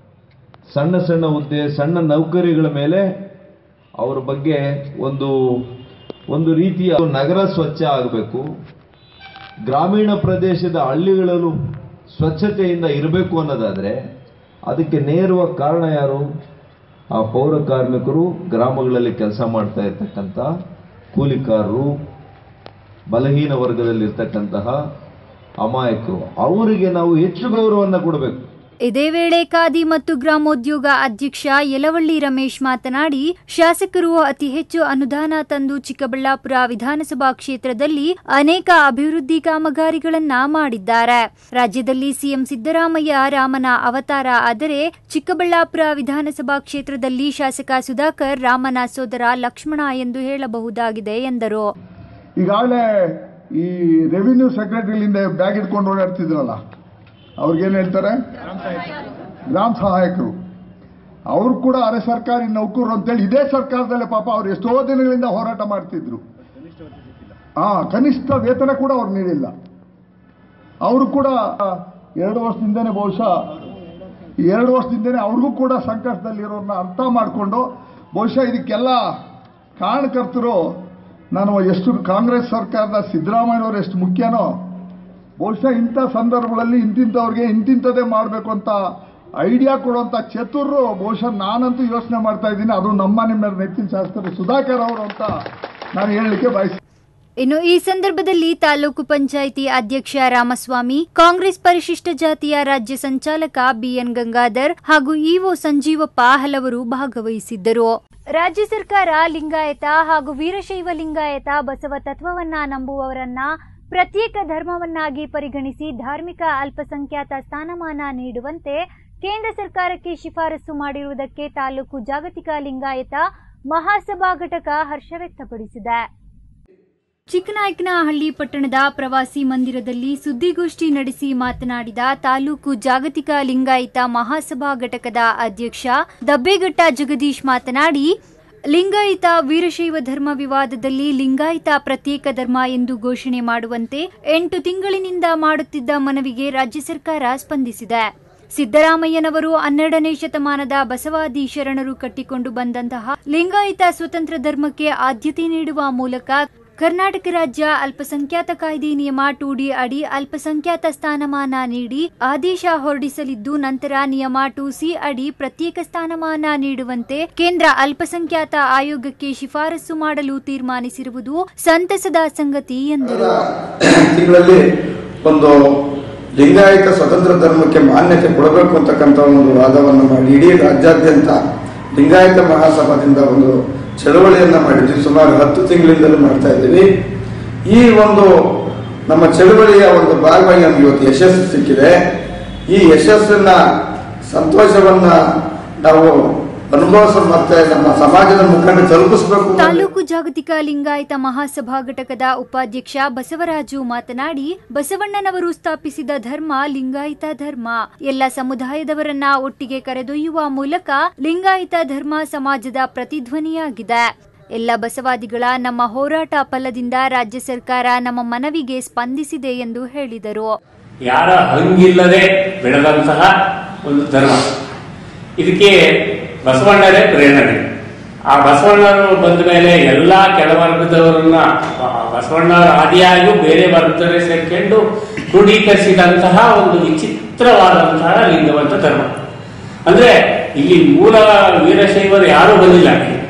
ಸಣ್ಣ ಸಣ್ಣ ಹುದ್ದೆ ಸಣ್ಣ ನೌಕರಿಗಳ ಮೇಲೆ ಅವರ ಬಗ್ಗೆ ಒಂದು ಒಂದು ರೀತಿಯ ನಗರ ಸ್ವಚ್ಛ ಆಗಬೇಕು ಗ್ರಾಮೀಣ ಪ್ರದೇಶದ ಹಳ್ಳಿಗಳಲ್ಲೂ ಸ್ವಚ್ಛತೆಯಿಂದ ಇರಬೇಕು ಅನ್ನೋದಾದರೆ ಅದಕ್ಕೆ ನೇರವಾಗಿ ಕಾರಣ ಯಾರು ಆ ಪೌರ ಕಾರ್ಮಿಕರು ಗ್ರಾಮಗಳಲ್ಲಿ ಕೆಲಸ ಮಾಡ್ತಾ ಇರ್ತಕ್ಕಂಥ ಕೂಲಿಕಾರರು ಬಲಹೀನ ವರ್ಗದಲ್ಲಿರ್ತಕ್ಕಂತಹ ಅಮಾಯಕರು ಅವರಿಗೆ ನಾವು ಹೆಚ್ಚು ಗೌರವವನ್ನು ಕೊಡಬೇಕು ಇದೇ ವೇಳೆ ಖಾದಿ ಮತ್ತು ಗ್ರಾಮೋದ್ಯೋಗ ಅಧ್ಯಕ್ಷ ಯಲವಳ್ಳಿ ರಮೇಶ್ ಮಾತನಾಡಿ ಶಾಸಕರು ಅತಿ ಹೆಚ್ಚು ಅನುದಾನ ತಂದು ಚಿಕ್ಕಬಳ್ಳಾಪುರ ವಿಧಾನಸಭಾ ಕ್ಷೇತ್ರದಲ್ಲಿ ಅನೇಕ ಅಭಿವೃದ್ಧಿ ಕಾಮಗಾರಿಗಳನ್ನ ಮಾಡಿದ್ದಾರೆ ರಾಜ್ಯದಲ್ಲಿ ಸಿಎಂ ಸಿದ್ದರಾಮಯ್ಯ ರಾಮನ ಅವತಾರ ಆದರೆ ಚಿಕ್ಕಬಳ್ಳಾಪುರ ವಿಧಾನಸಭಾ ಕ್ಷೇತ್ರದಲ್ಲಿ ಶಾಸಕ ಸುಧಾಕರ್ ರಾಮನ ಸೋದರ ಲಕ್ಷ್ಮಣ ಎಂದು ಹೇಳಬಹುದಾಗಿದೆ ಎಂದರು ಈಗಾಗಲೇ ಈ ರೆವಿನ್ಯೂ ಸೆಕ್ರೆಟರಿಲಿಂದ ಬ್ಯಾಗ್ ಇಟ್ಕೊಂಡು ಓಡಾಡ್ತಿದ್ರಲ್ಲ ಅವ್ರಿಗೇನು ಹೇಳ್ತಾರೆ ಗ್ರಾಮ ಸಹಾಯಕರು ಅವರು ಕೂಡ ಅರೆ ಸರ್ಕಾರಿ ನೌಕರರು ಅಂತೇಳಿ ಇದೇ ಸರ್ಕಾರದಲ್ಲೇ ಪಾಪ ಅವ್ರು ಎಷ್ಟೋ ದಿನಗಳಿಂದ ಹೋರಾಟ ಮಾಡ್ತಿದ್ರು ಹಾ ಕನಿಷ್ಠ ವೇತನ ಕೂಡ ಅವ್ರು ನೀಡಿಲ್ಲ ಅವರು ಕೂಡ ಎರಡು ವರ್ಷದಿಂದನೇ ಬಹುಶಃ ಈ ಎರಡು ವರ್ಷದಿಂದನೇ ಅವ್ರಿಗೂ ಕೂಡ ಸಂಕಷ್ಟದಲ್ಲಿರೋರನ್ನ ಅರ್ಥ ಮಾಡಿಕೊಂಡು ಬಹುಶಃ ಇದಕ್ಕೆಲ್ಲ ಕಾರಣಕರ್ತರು ನಾನು ಎಷ್ಟು ಕಾಂಗ್ರೆಸ್ ಸರ್ಕಾರದ ಸಿದ್ದರಾಮಯ್ಯನವರು ಎಷ್ಟು ಮುಖ್ಯನೋ ಬಹುಶಃ ಇಂಥ ಸಂದರ್ಭಗಳಲ್ಲಿ ಇಂತಿಂಥವ್ರಿಗೆ ಇಂತಿಂಥದ್ದೇ ಮಾಡಬೇಕು ಅಂತ ಐಡಿಯಾ ಕೊಡುವಂಥ ಚತುರರು ಬಹುಶಃ ನಾನಂತೂ ಯೋಚನೆ ಮಾಡ್ತಾ ಇದ್ದೀನಿ ಅದು ನಮ್ಮ ನಿಮ್ಮ ನೆಚ್ಚಿನ ಶಾಸಕರು ಸುಧಾಕರ್ ಅವರು ಅಂತ ನಾನು ಹೇಳಲಿಕ್ಕೆ ಬಯಸ್ತೀನಿ ಇನ್ನು ಈ ಸಂದರ್ಭದಲ್ಲಿ ತಾಲೂಕು ಪಂಚಾಯಿತಿ ಅಧ್ಯಕ್ಷ ರಾಮಸ್ವಾಮಿ ಕಾಂಗ್ರೆಸ್ ಪರಿಶಿಷ್ಟ ಜಾತಿಯ ರಾಜ್ಯ ಸಂಚಾಲಕ ಬಿಎನ್ ಗಂಗಾಧರ್ ಹಾಗೂ ಇಒ ಸಂಜೀವಪ್ಪ ಹಲವರು ಭಾಗವಹಿಸಿದ್ದರು ರಾಜ್ಯ ಸರ್ಕಾರ ಲಿಂಗಾಯತ ಹಾಗೂ ವೀರಶೈವ ಲಿಂಗಾಯತ ಬಸವ ತತ್ವವನ್ನ ನಂಬುವವರನ್ನ ಪ್ರತ್ಯೇಕ ಧರ್ಮವನ್ನಾಗಿ ಪರಿಗಣಿಸಿ ಧಾರ್ಮಿಕ ಅಲ್ಪಸಂಖ್ಯಾತ ಸ್ಥಾನಮಾನ ನೀಡುವಂತೆ ಕೇಂದ್ರ ಸರ್ಕಾರಕ್ಕೆ ಶಿಫಾರಸು ಮಾಡಿರುವುದಕ್ಕೆ ತಾಲೂಕು ಜಾಗತಿಕ ಲಿಂಗಾಯತ ಮಹಾಸಭಾ ಘಟಕ ಹರ್ಷ ವ್ಯಕ್ತಪಡಿಸಿದೆ ಚಿಕ್ಕನಾಯಕನಹಳ್ಳಿ ಪಟ್ಟಣದ ಪ್ರವಾಸಿ ಮಂದಿರದಲ್ಲಿ ಸುದ್ದಿಗೋಷ್ಠಿ ನಡೆಸಿ ಮಾತನಾಡಿದ ತಾಲೂಕು ಜಾಗತಿಕ ಲಿಂಗಾಯತ ಮಹಾಸಭಾ ಘಟಕದ ಅಧ್ಯಕ್ಷ ದಬ್ಬೆಘಟ್ಟ ಜಗದೀಶ್ ಮಾತನಾಡಿ ಲಿಂಗಾಯತ ವೀರಶೈವ ಧರ್ಮ ವಿವಾದದಲ್ಲಿ ಲಿಂಗಾಯತ ಪ್ರತ್ಯೇಕ ಧರ್ಮ ಎಂದು ಘೋಷಣೆ ಮಾಡುವಂತೆ ಎಂಟು ತಿಂಗಳಿನಿಂದ ಮಾಡುತ್ತಿದ್ದ ಮನವಿಗೆ ರಾಜ್ಯ ಸರ್ಕಾರ ಸ್ಪಂದಿಸಿದೆ ಸಿದ್ದರಾಮಯ್ಯನವರು ಹನ್ನೆರಡನೇ ಶತಮಾನದ ಬಸವಾದಿ ಶರಣರು ಕಟ್ಟಿಕೊಂಡು ಬಂದಂತಹ ಲಿಂಗಾಯತ ಸ್ವತಂತ್ರ ಧರ್ಮಕ್ಕೆ ಆದ್ಯತೆ ನೀಡುವ ಮೂಲಕ ಕರ್ನಾಟಕ ರಾಜ್ಯ ಅಲ್ಪಸಂಖ್ಯಾತ ಕಾಯ್ದೆ ನಿಯಮ ಟು ಡಿ ಅಡಿ ಅಲ್ಪಸಂಖ್ಯಾತ ಸ್ಥಾನಮಾನ ನೀಡಿ ಆದೇಶ ಹೊರಡಿಸಲಿದ್ದು ನಂತರ ನಿಯಮ ಟು ಸಿ ಅಡಿ ಪ್ರತ್ಯೇಕ ಸ್ಥಾನಮಾನ ನೀಡುವಂತೆ ಕೇಂದ್ರ ಅಲ್ಪಸಂಖ್ಯಾತ ಆಯೋಗಕ್ಕೆ ಶಿಫಾರಸು ಮಾಡಲು ತೀರ್ಮಾನಿಸಿರುವುದು ಸಂತಸದ ಸಂಗತಿ ಎಂದರು ತಿಂಗಳಲ್ಲಿ ಒಂದು ಲಿಂಗಾಯತ ಸ್ವತಂತ್ರ ಧರ್ಮಕ್ಕೆ ಮಾನ್ಯತೆ ಕೊಡಬೇಕು ಅಂತಕ್ಕಂಥ ಒಂದು ವಾದವನ್ನು ಮಾಡಿ ಇಡೀ ರಾಜ್ಯಾದ್ಯಂತ ಲಿಂಗಾಯತ ಮಹಾಸಭಾದಿಂದ ಒಂದು ಚಳವಳಿಯನ್ನ ಮಾಡಿದ್ವಿ ಸುಮಾರು ಹತ್ತು ತಿಂಗಳಿಂದಲೂ ಮಾಡ್ತಾ ಇದ್ದೀವಿ ಈ ಒಂದು ನಮ್ಮ ಚಳವಳಿಯ ಒಂದು ಭಾಗವಾಗಿ ನಮ್ಗೆ ಇವತ್ತು ಯಶಸ್ಸು ಸಿಕ್ಕಿದೆ ಈ ಯಶಸ್ಸನ್ನ ಸಂತೋಷವನ್ನ ನಾವು ಅನುಭವಿಸ ಮತ್ತೆ ನಮ್ಮ ಸಮಾಜದ ಮುಖಂಡ ತಲುಪಿಸಬೇಕು ತಾಲೂಕು ಜಾಗತಿಕ ಲಿಂಗಾಯತ ಮಹಾಸಭಾ ಘಟಕದ ಉಪಾಧ್ಯಕ್ಷ ಬಸವರಾಜು ಮಾತನಾಡಿ ಬಸವಣ್ಣನವರು ಸ್ಥಾಪಿಸಿದ ಧರ್ಮ ಲಿಂಗಾಯತ ಧರ್ಮ ಎಲ್ಲ ಸಮುದಾಯದವರನ್ನ ಒಟ್ಟಿಗೆ ಕರೆದೊಯ್ಯುವ ಮೂಲಕ ಲಿಂಗಾಯತ ಧರ್ಮ ಸಮಾಜದ ಪ್ರತಿಧ್ವನಿಯಾಗಿದೆ ಎಲ್ಲ ಬಸವಾದಿಗಳ ನಮ್ಮ ಹೋರಾಟ ಫಲದಿಂದ ರಾಜ್ಯ ಸರ್ಕಾರ ನಮ್ಮ ಮನವಿಗೆ ಸ್ಪಂದಿಸಿದೆ ಎಂದು ಹೇಳಿದರು ಯಾರ ಹಂಗಿಲ್ಲದೆ ಬೆಳೆದಂತಹ ಒಂದು ಧರ್ಮ ಇದಕ್ಕೆ ಬಸವಣ್ಣರೇ ಪ್ರೇರಣೆ ಆ ಬಸವಣ್ಣರು ಬಂದ ಮೇಲೆ ಎಲ್ಲಾ ಕೆಳವರ್ಗದವರನ್ನ ಬ- ಬಸವಣ್ಣವರ ಆದಿಯಾಗಿಯೂ ಬೇರೆ ವರ್ಗದವರೇ ಸೇರ್ಕೊಂಡು ಕ್ರೋಢೀಕರಿಸಿದಂತಹ ಒಂದು ವಿಚಿತ್ರವಾದಂತಹ ಲಿಂಗವಂತ ಧರ್ಮ ಅಂದ್ರೆ ಇಲ್ಲಿ ಮೂಲ ವೀರಶೈವರು ಯಾರೂ ಬಂದಿಲ್ಲ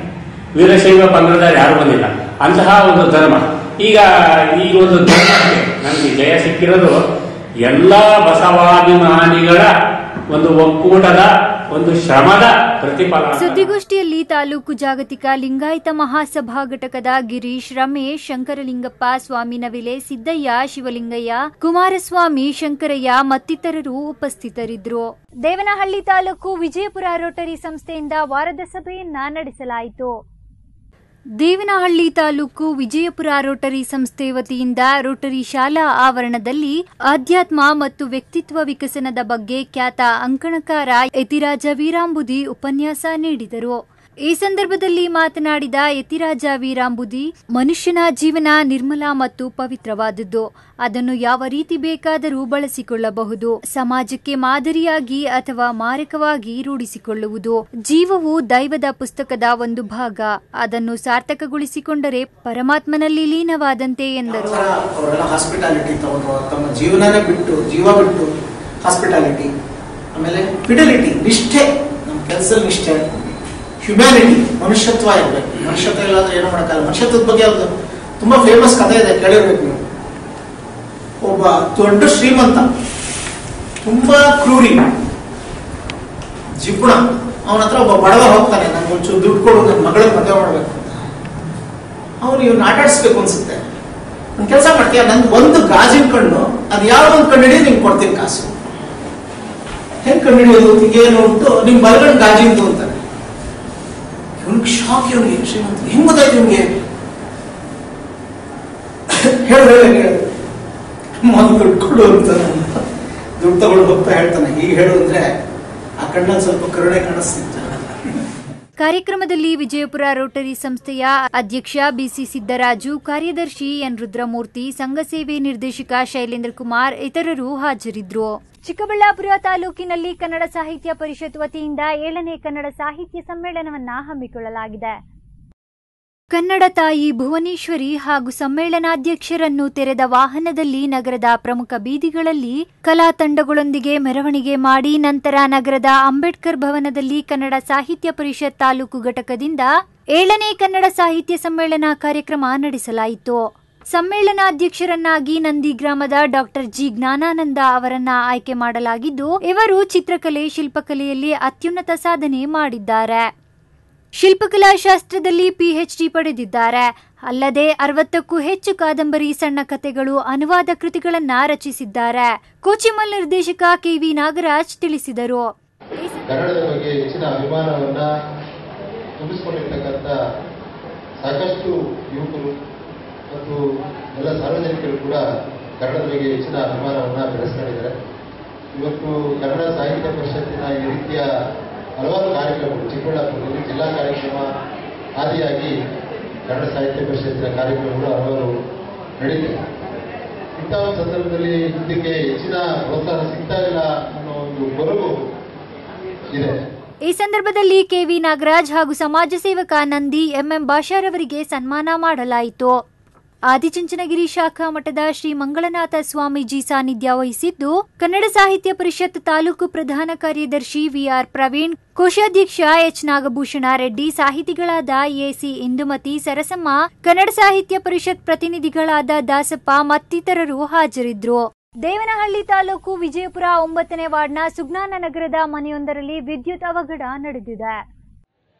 ವೀರಶೈವ ಪಂಗಡದವರು ಯಾರು ಬಂದಿಲ್ಲ ಅಂತಹ ಒಂದು ಧರ್ಮ ಈಗ ಈ ಒಂದು ಧರ್ಮಕ್ಕೆ ನನಗೆ ಜಯ ಸಿಕ್ಕಿರೋದು ಎಲ್ಲ ಬಸವಾಭಿಮಾನಿಗಳ ಒಂದು ಒಕ್ಕೂಟದ ಒಂದು ಶ್ರಮದ ಪ್ರತಿಫಲ ಸುದ್ದಿಗೋಷ್ಠಿಯಲ್ಲಿ ತಾಲೂಕು ಜಾಗತಿಕ ಲಿಂಗಾಯತ ಮಹಾಸಭಾ ಘಟಕದ ಗಿರೀಶ್ ರಮೇಶ್ ಶಂಕರಲಿಂಗಪ್ಪ ಸ್ವಾಮಿನವಿಲೆ ಸಿದ್ದಯ್ಯ ಶಿವಲಿಂಗಯ್ಯ ಕುಮಾರಸ್ವಾಮಿ ಶಂಕರಯ್ಯ ಮತ್ತಿತರರು ಉಪಸ್ಥಿತರಿದ್ದರು ದೇವನಹಳ್ಳಿ ತಾಲೂಕು ವಿಜಯಪುರ ರೋಟರಿ ಸಂಸ್ಥೆಯಿಂದ ವಾರದ ಸಭೆಯನ್ನ ನಡೆಸಲಾಯಿತು ದೇವನಹಳ್ಳಿ ತಾಲೂಕು ವಿಜಯಪುರ ರೋಟರಿ ಸಂಸ್ಥೆ ವತಿಯಿಂದ ರೋಟರಿ ಶಾಲಾ ಆವರಣದಲ್ಲಿ ಆಧ್ಯಾತ್ಮ ಮತ್ತು ವ್ಯಕ್ತಿತ್ವ ವಿಕಸನದ ಬಗ್ಗೆ ಖ್ಯಾತ ಅಂಕಣಕಾರ ಯತಿರಾಜ ವೀರಾಂಬುದಿ ಉಪನ್ಯಾಸ ನೀಡಿದರು ಈ ಸಂದರ್ಭದಲ್ಲಿ ಮಾತನಾಡಿದ ಯತಿರಾಜ ವೀರಾಂಬುದಿ ಮನುಷ್ಯನ ಜೀವನ ನಿರ್ಮಲ ಮತ್ತು ಪವಿತ್ರವಾದದ್ದು ಅದನ್ನು ಯಾವ ರೀತಿ ಬೇಕಾದರೂ ಬಳಸಿಕೊಳ್ಳಬಹುದು ಸಮಾಜಕ್ಕೆ ಮಾದರಿಯಾಗಿ ಅಥವಾ ಮಾರಕವಾಗಿ ರೂಢಿಸಿಕೊಳ್ಳುವುದು ಜೀವವು ದೈವದ ಪುಸ್ತಕದ ಒಂದು ಭಾಗ ಅದನ್ನು ಸಾರ್ಥಕಗೊಳಿಸಿಕೊಂಡರೆ ಪರಮಾತ್ಮನಲ್ಲಿ ಲೀನವಾದಂತೆ ಎಂದರು ಅವರೆಲ್ಲ ಹಾಸ್ಪಿಟಾಲಿಟಿ ತಗೊಂಡು ತಮ್ಮ ಜೀವನನೇ ಬಿಟ್ಟು ಜೀವ ಬಿಟ್ಟು ಹಾಸ್ಪಿಟಾಲಿಟಿ ಆಮೇಲೆ ಫಿಡೆಲಿಟಿ ನಿಷ್ಠೆ ನಮ್ಮ ಕೆಲಸ ನಿಷ್ಠೆ ಹ್ಯುಮ್ಯಾನಿಟಿ ಮನುಷ್ಯತ್ವ ಇರಬೇಕು ಮನುಷ್ಯತ್ವ ಇಲ್ಲಾಂದ್ರೆ ಏನೋ ಮಾಡೋಕ್ಕಲ್ಲ ಮನುಷ್ಯತ್ವದ ಬಗ್ಗೆ ಅದು ತುಂಬಾ ಫೇಮಸ್ ಕಥೆ ಇದೆ ಕೇಳಿರ್ಬೇಕು ನೀವು ಒಬ್ಬ ದೊಡ್ಡ ಶ್ರೀಮಂತ ತುಂಬಾ ಕ್ರೂರಿ ಜಿಪುಣ ಅವನ ಹತ್ರ ಒಬ್ಬ ಬಡವ ಹೋಗ್ತಾನೆ ನನ್ಗೆ ಒಂಚೂರು ದುಡ್ಡು ಕೊಡು ನನ್ನ ಮಗಳ ಮದುವೆ ಮಾಡ್ಬೇಕು ಅಂತ ಅವನು ಇವ್ನ ಆಟಾಡಿಸ್ಬೇಕು ಅನ್ಸುತ್ತೆ ಒಂದು ಕೆಲಸ ಮಾಡ್ತೀಯ ನನ್ ಒಂದು ಗಾಜಿನ ಕಣ್ಣು ಅದು ಯಾವ ಒಂದು ಕಣ್ಣು ಹಿಡಿದು ನಿಂಗೆ ಕೊಡ್ತೀನಿ ಕಾಸು ಹೆಂಗ್ ಕಣ್ಣು ಹಿಡಿಯೋದು ಏನು ಉಂಟು ನಿಮ್ ಬಲಗಣ್ಣು ಗಾಜಿಂದು ಅಂತಾನೆ ಇವನಿಗೆ ಶಾಕ್ ಇವನಿಗೆ ಶ್ರೀಮಂತ ಹೆಂಗ್ ಗೊತ್ತಾಯ್ತು ನಿಮ್ಗೆ ಹೇಳು ಹೇಳು ಹೇಳು ಮೊದಲು ದುಡ್ಡು ಕೊಡು ಅಂತ ದುಡ್ಡು ತಗೊಂಡು ಹೋಗ್ತಾ ಹೇಳ್ತಾನೆ ಹೀಗೆ ಹೇಳು ಅಂದ್ರೆ ಆ ಕಣ್ಣಲ್ಲಿ ಸ್ವಲ್ಪ ಕರುಣೆ ಕಾಣಿಸ್ತಿತ್ತು ಕಾರ್ಯಕ್ರಮದಲ್ಲಿ ವಿಜಯಪುರ ರೋಟರಿ ಸಂಸ್ಥೆಯ ಅಧ್ಯಕ್ಷ ಬಿಸಿ ಸಿದ್ದರಾಜು ಕಾರ್ಯದರ್ಶಿ ಎನ್ ರುದ್ರಮೂರ್ತಿ ಸಂಘ ಸೇವೆ ನಿರ್ದೇಶಕ ಶೈಲೇಂದ್ರ ಕುಮಾರ್ ಇತರರು ಹಾಜರಿದ್ದರು ಚಿಕ್ಕಬಳ್ಳಾಪುರ ತಾಲೂಕಿನಲ್ಲಿ ಕನ್ನಡ ಸಾಹಿತ್ಯ ಪರಿಷತ್ ವತಿಯಿಂದ ಏಳನೇ ಕನ್ನಡ ಸಾಹಿತ್ಯ ಸಮ್ಮೇಳನವನ್ನ ಹಮ್ಮಿಕೊಳ್ಳಲಾಗಿದೆ ಕನ್ನಡ ತಾಯಿ ಭುವನೇಶ್ವರಿ ಹಾಗೂ ಸಮ್ಮೇಳನಾಧ್ಯಕ್ಷರನ್ನು ತೆರೆದ ವಾಹನದಲ್ಲಿ ನಗರದ ಪ್ರಮುಖ ಬೀದಿಗಳಲ್ಲಿ ಕಲಾ ತಂಡಗಳೊಂದಿಗೆ ಮೆರವಣಿಗೆ ಮಾಡಿ ನಂತರ ನಗರದ ಅಂಬೇಡ್ಕರ್ ಭವನದಲ್ಲಿ ಕನ್ನಡ ಸಾಹಿತ್ಯ ಪರಿಷತ್ ತಾಲೂಕು ಘಟಕದಿಂದ ಏಳನೇ ಕನ್ನಡ ಸಾಹಿತ್ಯ ಸಮ್ಮೇಳನ ಕಾರ್ಯಕ್ರಮ ನಡೆಸಲಾಯಿತು ಸಮ್ಮೇಳನಾಧ್ಯಕ್ಷರನ್ನಾಗಿ ನಂದಿ ಗ್ರಾಮದ ಡಾಕ್ಟರ್ ಜಿ ಜ್ಞಾನಾನಂದ ಅವರನ್ನ ಆಯ್ಕೆ ಮಾಡಲಾಗಿದ್ದು ಇವರು ಚಿತ್ರಕಲೆ ಶಿಲ್ಪಕಲೆಯಲ್ಲಿ ಅತ್ಯುನ್ನತ ಸಾಧನೆ ಮಾಡಿದ್ದಾರೆ ಶಿಲ್ಪಕಲಾ ಶಾಸ್ತ್ರದಲ್ಲಿ ಪಿಎಚ್ಡಿ ಪಡೆದಿದ್ದಾರೆ ಅಲ್ಲದೆ ಅರವತ್ತಕ್ಕೂ ಹೆಚ್ಚು ಕಾದಂಬರಿ ಸಣ್ಣ ಕಥೆಗಳು ಅನುವಾದ ಕೃತಿಗಳನ್ನ ರಚಿಸಿದ್ದಾರೆ ಕೋಚಿಮಲ್ ನಿರ್ದೇಶಕ ಕೆವಿ ನಾಗರಾಜ್ ತಿಳಿಸಿದರು ಕನ್ನಡದ ಬಗ್ಗೆ ಹೆಚ್ಚಿನ ಅಭಿಮಾನವನ್ನ ತುಂಬಿಸಿಕೊಂಡಿರ್ತಕ್ಕಂಥ ಸಾಕಷ್ಟು ಯುವಕರು ಮತ್ತು ಎಲ್ಲ ಸಾರ್ವಜನಿಕರು ಕೂಡ ಕನ್ನಡದ ಬಗ್ಗೆ ಹೆಚ್ಚಿನ ಅಭಿಮಾನವನ್ನ ಬೆಳೆಸ್ಕೊಂಡಿದ್ದಾರೆ ಇವತ್ತು ಕನ್ನಡ ಸಾಹಿತ್ಯ ಪರಿಷತ್ತಿನ ಈ ರೀತಿಯ ಹಲವಾರು ಕಾರ್ಯಕ್ರಮಗಳು ಚಿಕ್ಕಬಳ್ಳಾಪುರದಲ್ಲಿ ಜಿಲ್ಲಾ ಕಾರ್ಯಕ್ರಮ ಆದಿಯಾಗಿ ಕನ್ನಡ ಸಾಹಿತ್ಯ ಪರಿಷತ್ತಿನ ಕಾರ್ಯಕ್ರಮಗಳು ಹಲವಾರು ನಡೀತಿದೆ ಇಂಥ ಒಂದು ಸಂದರ್ಭದಲ್ಲಿ ಇದಕ್ಕೆ ಹೆಚ್ಚಿನ ಪ್ರೋತ್ಸಾಹ ಸಿಗ್ತಾ ಇಲ್ಲ ಅನ್ನೋ ಒಂದು ಕೊರಗು ಇದೆ ಈ ಸಂದರ್ಭದಲ್ಲಿ ಕೆವಿ ನಾಗರಾಜ್ ಹಾಗೂ ಸಮಾಜ ಸೇವಕ ನಂದಿ ಎಂಎಂ ಬಾಷಾರ್ ಅವರಿಗೆ ಸನ್ಮಾನ ಮಾಡಲಾಯಿತು ಆದಿಚುಂಚನಗಿರಿ ಶಾಖಾ ಮಠದ ಶ್ರೀ ಮಂಗಳನಾಥ ಸ್ವಾಮೀಜಿ ಸಾನ್ನಿಧ್ಯ ವಹಿಸಿದ್ದು ಕನ್ನಡ ಸಾಹಿತ್ಯ ಪರಿಷತ್ ತಾಲೂಕು ಪ್ರಧಾನ ಕಾರ್ಯದರ್ಶಿ ವಿಆರ್ ಪ್ರವೀಣ್ ಕೋಶಾಧ್ಯಕ್ಷ ಎಚ್ ನಾಗಭೂಷಣ ರೆಡ್ಡಿ ಸಾಹಿತಿಗಳಾದ ಎಸಿ ಇಂದುಮತಿ ಸರಸಮ್ಮ ಕನ್ನಡ ಸಾಹಿತ್ಯ ಪರಿಷತ್ ಪ್ರತಿನಿಧಿಗಳಾದ ದಾಸಪ್ಪ ಮತ್ತಿತರರು ಹಾಜರಿದ್ದರು ದೇವನಹಳ್ಳಿ ತಾಲೂಕು ವಿಜಯಪುರ ಒಂಬತ್ತನೇ ವಾರ್ಡ್ನ ಸುಜ್ಞಾನ ನಗರದ ಮನೆಯೊಂದರಲ್ಲಿ ವಿದ್ಯುತ್ ಅವಘಡ ನಡೆದಿದೆ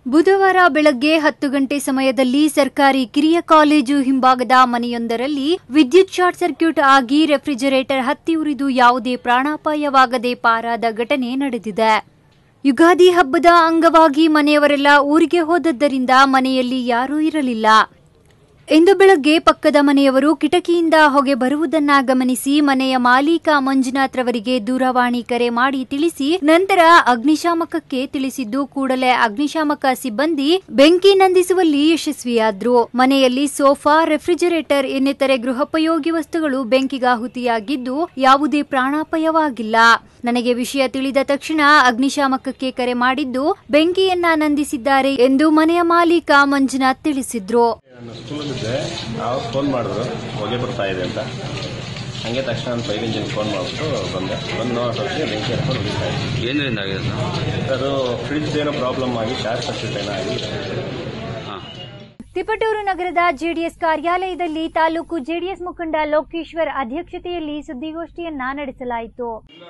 ಬುಧವಾರ ಬೆಳಗ್ಗೆ ಹತ್ತು ಗಂಟೆ ಸಮಯದಲ್ಲಿ ಸರ್ಕಾರಿ ಕಿರಿಯ ಕಾಲೇಜು ಹಿಂಭಾಗದ ಮನೆಯೊಂದರಲ್ಲಿ ವಿದ್ಯುತ್ ಶಾರ್ಟ್ ಸರ್ಕ್ಯೂಟ್ ಆಗಿ ರೆಫ್ರಿಜರೇಟರ್ ಹತ್ತಿ ಉರಿದು ಯಾವುದೇ ಪ್ರಾಣಾಪಾಯವಾಗದೆ ಪಾರಾದ ಘಟನೆ ನಡೆದಿದೆ ಯುಗಾದಿ ಹಬ್ಬದ ಅಂಗವಾಗಿ ಮನೆಯವರೆಲ್ಲ ಊರಿಗೆ ಹೋದದ್ದರಿಂದ ಮನೆಯಲ್ಲಿ ಯಾರೂ ಇರಲಿಲ್ಲ ಇಂದು ಬೆಳಗ್ಗೆ ಪಕ್ಕದ ಮನೆಯವರು ಕಿಟಕಿಯಿಂದ ಹೊಗೆ ಬರುವುದನ್ನ ಗಮನಿಸಿ ಮನೆಯ ಮಾಲೀಕ ಮಂಜುನಾಥ್ ರವರಿಗೆ ದೂರವಾಣಿ ಕರೆ ಮಾಡಿ ತಿಳಿಸಿ ನಂತರ ಅಗ್ನಿಶಾಮಕಕ್ಕೆ ತಿಳಿಸಿದ್ದು ಕೂಡಲೇ ಅಗ್ನಿಶಾಮಕ ಸಿಬ್ಬಂದಿ ಬೆಂಕಿ ನಂದಿಸುವಲ್ಲಿ ಯಶಸ್ವಿಯಾದ್ರು ಮನೆಯಲ್ಲಿ ಸೋಫಾ ರೆಫ್ರಿಜರೇಟರ್ ಇನ್ನಿತರೆ ಗೃಹೋಪಯೋಗಿ ವಸ್ತುಗಳು ಬೆಂಕಿಗಾಹುತಿಯಾಗಿದ್ದು ಯಾವುದೇ ಪ್ರಾಣಾಪಾಯವಾಗಿಲ್ಲ ನನಗೆ ವಿಷಯ ತಿಳಿದ ತಕ್ಷಣ ಅಗ್ನಿಶಾಮಕಕ್ಕೆ ಕರೆ ಮಾಡಿದ್ದು ಬೆಂಕಿಯನ್ನ ನಂದಿಸಿದ್ದಾರೆ ಎಂದು ಮನೆಯ ಮಾಲೀಕ ಮಂಜುನಾಥ್ ತಿಳಿಸಿದ್ರು ನಾನು ಸ್ಕೂಲಲ್ಲಿದ್ದೆ ನಾವು ಫೋನ್ ಮಾಡಿದ್ರು ಹೊಗೆ ಬರ್ತಾ ಇದೆ ಅಂತ ಹಂಗೆ ತಕ್ಷಣ ನಾನು ಫೈರ್ ಇಂಜಿನ್ ಫೋನ್ ಮಾಡಿಬಿಟ್ಟು ಬಂದೆ ಬಂದು ನೋಡೋಷ್ಟೊತ್ತಿಗೆ ಬೆಂಕಿ ಹತ್ಕೊಂಡು ಉಳಿತಾ ಇತ್ತು ಏನಿಂದ ಆಗಿದೆ ಅದು ಫ್ರಿಡ್ಜ್ ಏನೋ ಪ್ರಾಬ್ಲಮ್ ಆಗಿ ಶಾರ್ಟ್ ಸರ್ಕ್ಯೂಟ್ ಏನೋ ಆಗಿ ತಿಪಟೂರು ನಗರದ ಜೆಡಿಎಸ್ ಕಾರ್ಯಾಲಯದಲ್ಲಿ ತಾಲೂಕು ಜೆಡಿಎಸ್ ಮುಖಂಡ ಲೋಕೇಶ್ವರ್ ಅಧ್ಯಕ್ಷತೆಯಲ್ಲಿ ಸುದ್ದಿಗೋಷ್ಠಿಯನ್ನ ನಡೆಸಲಾಯಿತು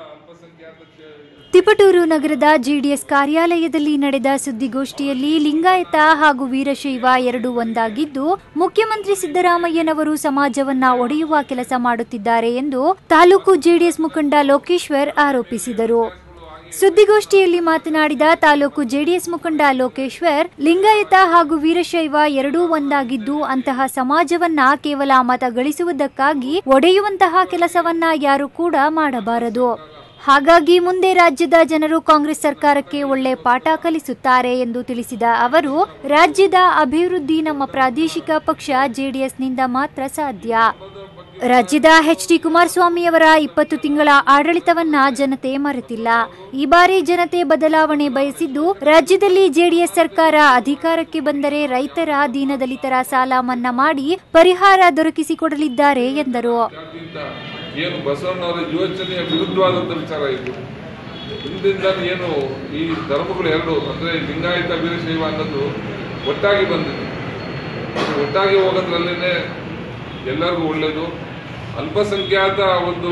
ತಿಪಟೂರು ನಗರದ ಜೆಡಿಎಸ್ ಕಾರ್ಯಾಲಯದಲ್ಲಿ ನಡೆದ ಸುದ್ದಿಗೋಷ್ಠಿಯಲ್ಲಿ ಲಿಂಗಾಯತ ಹಾಗೂ ವೀರಶೈವ ಎರಡು ಒಂದಾಗಿದ್ದು ಮುಖ್ಯಮಂತ್ರಿ ಸಿದ್ದರಾಮಯ್ಯನವರು ಸಮಾಜವನ್ನ ಒಡೆಯುವ ಕೆಲಸ ಮಾಡುತ್ತಿದ್ದಾರೆ ಎಂದು ತಾಲೂಕು ಜೆಡಿಎಸ್ ಮುಖಂಡ ಲೋಕೇಶ್ವರ್ ಆರೋಪಿಸಿದರು ಸುದ್ದಿಗೋಷ್ಠಿಯಲ್ಲಿ ಮಾತನಾಡಿದ ತಾಲೂಕು ಜೆಡಿಎಸ್ ಮುಖಂಡ ಲೋಕೇಶ್ವರ್ ಲಿಂಗಾಯತ ಹಾಗೂ ವೀರಶೈವ ಎರಡೂ ಒಂದಾಗಿದ್ದು ಅಂತಹ ಸಮಾಜವನ್ನ ಕೇವಲ ಮತ ಗಳಿಸುವುದಕ್ಕಾಗಿ ಒಡೆಯುವಂತಹ ಕೆಲಸವನ್ನ ಯಾರು ಕೂಡ ಮಾಡಬಾರದು ಹಾಗಾಗಿ ಮುಂದೆ ರಾಜ್ಯದ ಜನರು ಕಾಂಗ್ರೆಸ್ ಸರ್ಕಾರಕ್ಕೆ ಒಳ್ಳೆ ಪಾಠ ಕಲಿಸುತ್ತಾರೆ ಎಂದು ತಿಳಿಸಿದ ಅವರು ರಾಜ್ಯದ ಅಭಿವೃದ್ಧಿ ನಮ್ಮ ಪ್ರಾದೇಶಿಕ ಪಕ್ಷ ಜೆಡಿಎಸ್ನಿಂದ ಮಾತ್ರ ಸಾಧ್ಯ ರಾಜ್ಯದ ಎಚ್ ಡಿ ಕುಮಾರಸ್ವಾಮಿಯವರ ಇಪ್ಪತ್ತು ತಿಂಗಳ ಆಡಳಿತವನ್ನ ಜನತೆ ಮರೆತಿಲ್ಲ ಈ ಬಾರಿ ಜನತೆ ಬದಲಾವಣೆ ಬಯಸಿದ್ದು ರಾಜ್ಯದಲ್ಲಿ ಜೆಡಿಎಸ್ ಸರ್ಕಾರ ಅಧಿಕಾರಕ್ಕೆ ಬಂದರೆ ರೈತರ ದೀನದಲಿತರ ಸಾಲ ಮನ್ನಾ ಮಾಡಿ ಪರಿಹಾರ ದೊರಕಿಸಿಕೊಡಲಿದ್ದಾರೆ ಎಂದರು ಏನು ಬಸವಣ್ಣವರ ಯೋಚನೆಯ ವಿರುದ್ಧವಾದಂಥ ವಿಚಾರ ಇದು ಹಿಂದಿಂದ ಏನು ಈ ಧರ್ಮಗಳು ಎರಡು ಅಂದ್ರೆ ಲಿಂಗಾಯತ ವೀರಶೈವ ಅನ್ನೋದು ಒಟ್ಟಾಗಿ ಬಂದಿದೆ ಅದು ಒಟ್ಟಾಗಿ ಹೋಗೋದ್ರಲ್ಲೇನೆ ಎಲ್ಲರಿಗೂ ಒಳ್ಳೇದು ಅಲ್ಪಸಂಖ್ಯಾತ ಒಂದು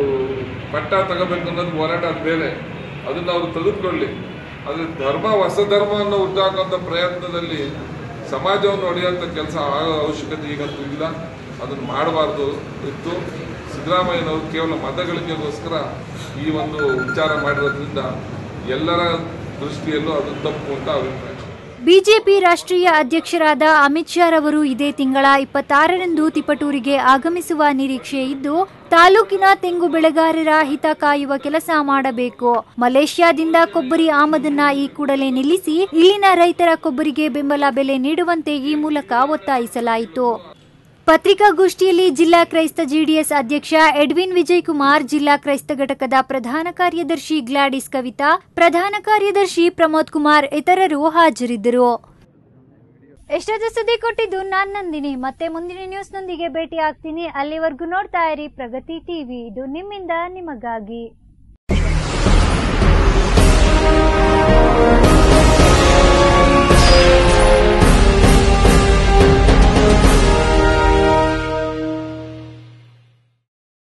ಪಟ್ಟ ತಗೋಬೇಕು ಅನ್ನೋದು ಹೋರಾಟ ಅದು ಬೇರೆ ಅದನ್ನ ಅವರು ತೆಗೆದುಕೊಳ್ಳಿ ಅದು ಧರ್ಮ ಹೊಸ ಧರ್ಮವನ್ನು ಹುಟ್ಟಾಕುವಂಥ ಪ್ರಯತ್ನದಲ್ಲಿ ಸಮಾಜವನ್ನು ಒಡೆಯುವಂಥ ಕೆಲಸ ಆಗೋ ಅವಶ್ಯಕತೆ ಈಗಂತೂ ಇಲ್ಲ ಅದನ್ನು ಮಾಡಬಾರ್ದು ಇತ್ತು ಸಿದ್ದರಾಮಯ್ಯನವರು ಕೇವಲ ಮತಗಳಿಕೆಗೋಸ್ಕರ ಈ ಒಂದು ವಿಚಾರ ಮಾಡಿರೋದ್ರಿಂದ ಎಲ್ಲರ ದೃಷ್ಟಿಯಲ್ಲೂ ಅದು ತಪ್ಪು ಅಂತ ಅಭಿಪ್ರಾಯ ಬಿಜೆಪಿ ರಾಷ್ಟ್ರೀಯ ಅಧ್ಯಕ್ಷರಾದ ಅಮಿತ್ ಶಾ ರವರು ಇದೇ ತಿಂಗಳ ಇಪ್ಪತ್ತಾರರಂದು ತಿಪಟೂರಿಗೆ ಆಗಮಿಸುವ ನಿರೀಕ್ಷೆ ಇದ್ದು ತಾಲೂಕಿನ ತೆಂಗು ಬೆಳೆಗಾರರ ಹಿತ ಕಾಯುವ ಕೆಲಸ ಮಾಡಬೇಕು ಮಲೇಷ್ಯಾದಿಂದ ಕೊಬ್ಬರಿ ಆಮದನ್ನ ಈ ಕೂಡಲೇ ನಿಲ್ಲಿಸಿ ಇಲ್ಲಿನ ರೈತರ ಕೊಬ್ಬರಿಗೆ ಬೆಂಬಲ ಬೆಲೆ ನೀಡುವಂತೆ ಈ ಮೂಲಕ ಒತ್ತಾಯಿಸಲಾಯಿತು ಪತ್ರಿಕಾಗೋಷ್ಠಿಯಲ್ಲಿ ಜಿಲ್ಲಾ ಕ್ರೈಸ್ತ ಜೆಡಿಎಸ್ ಅಧ್ಯಕ್ಷ ಎಡ್ವಿನ್ ವಿಜಯ್ ಕುಮಾರ್ ಜಿಲ್ಲಾ ಕ್ರೈಸ್ತ ಘಟಕದ ಪ್ರಧಾನ ಕಾರ್ಯದರ್ಶಿ ಗ್ಲಾಡಿಸ್ ಕವಿತಾ ಪ್ರಧಾನ ಕಾರ್ಯದರ್ಶಿ ಪ್ರಮೋದ್ ಕುಮಾರ್ ಇತರರು ಹಾಜರಿದ್ದರು ಎಷ್ಟೊತ್ತು ಸುದ್ದಿ ಕೊಟ್ಟಿದ್ದು ನಾನ್ ನಂದಿನಿ ಮತ್ತೆ ಮುಂದಿನ ನ್ಯೂಸ್ನೊಂದಿಗೆ ಭೇಟಿ ಆಗ್ತೀನಿ ಅಲ್ಲಿವರೆಗೂ ನೋಡ್ತಾ ಇರಿ ಪ್ರಗತಿ ಟಿವಿ ಇದು ನಿಮ್ಮಿಂದ ನಿಮಗಾಗಿ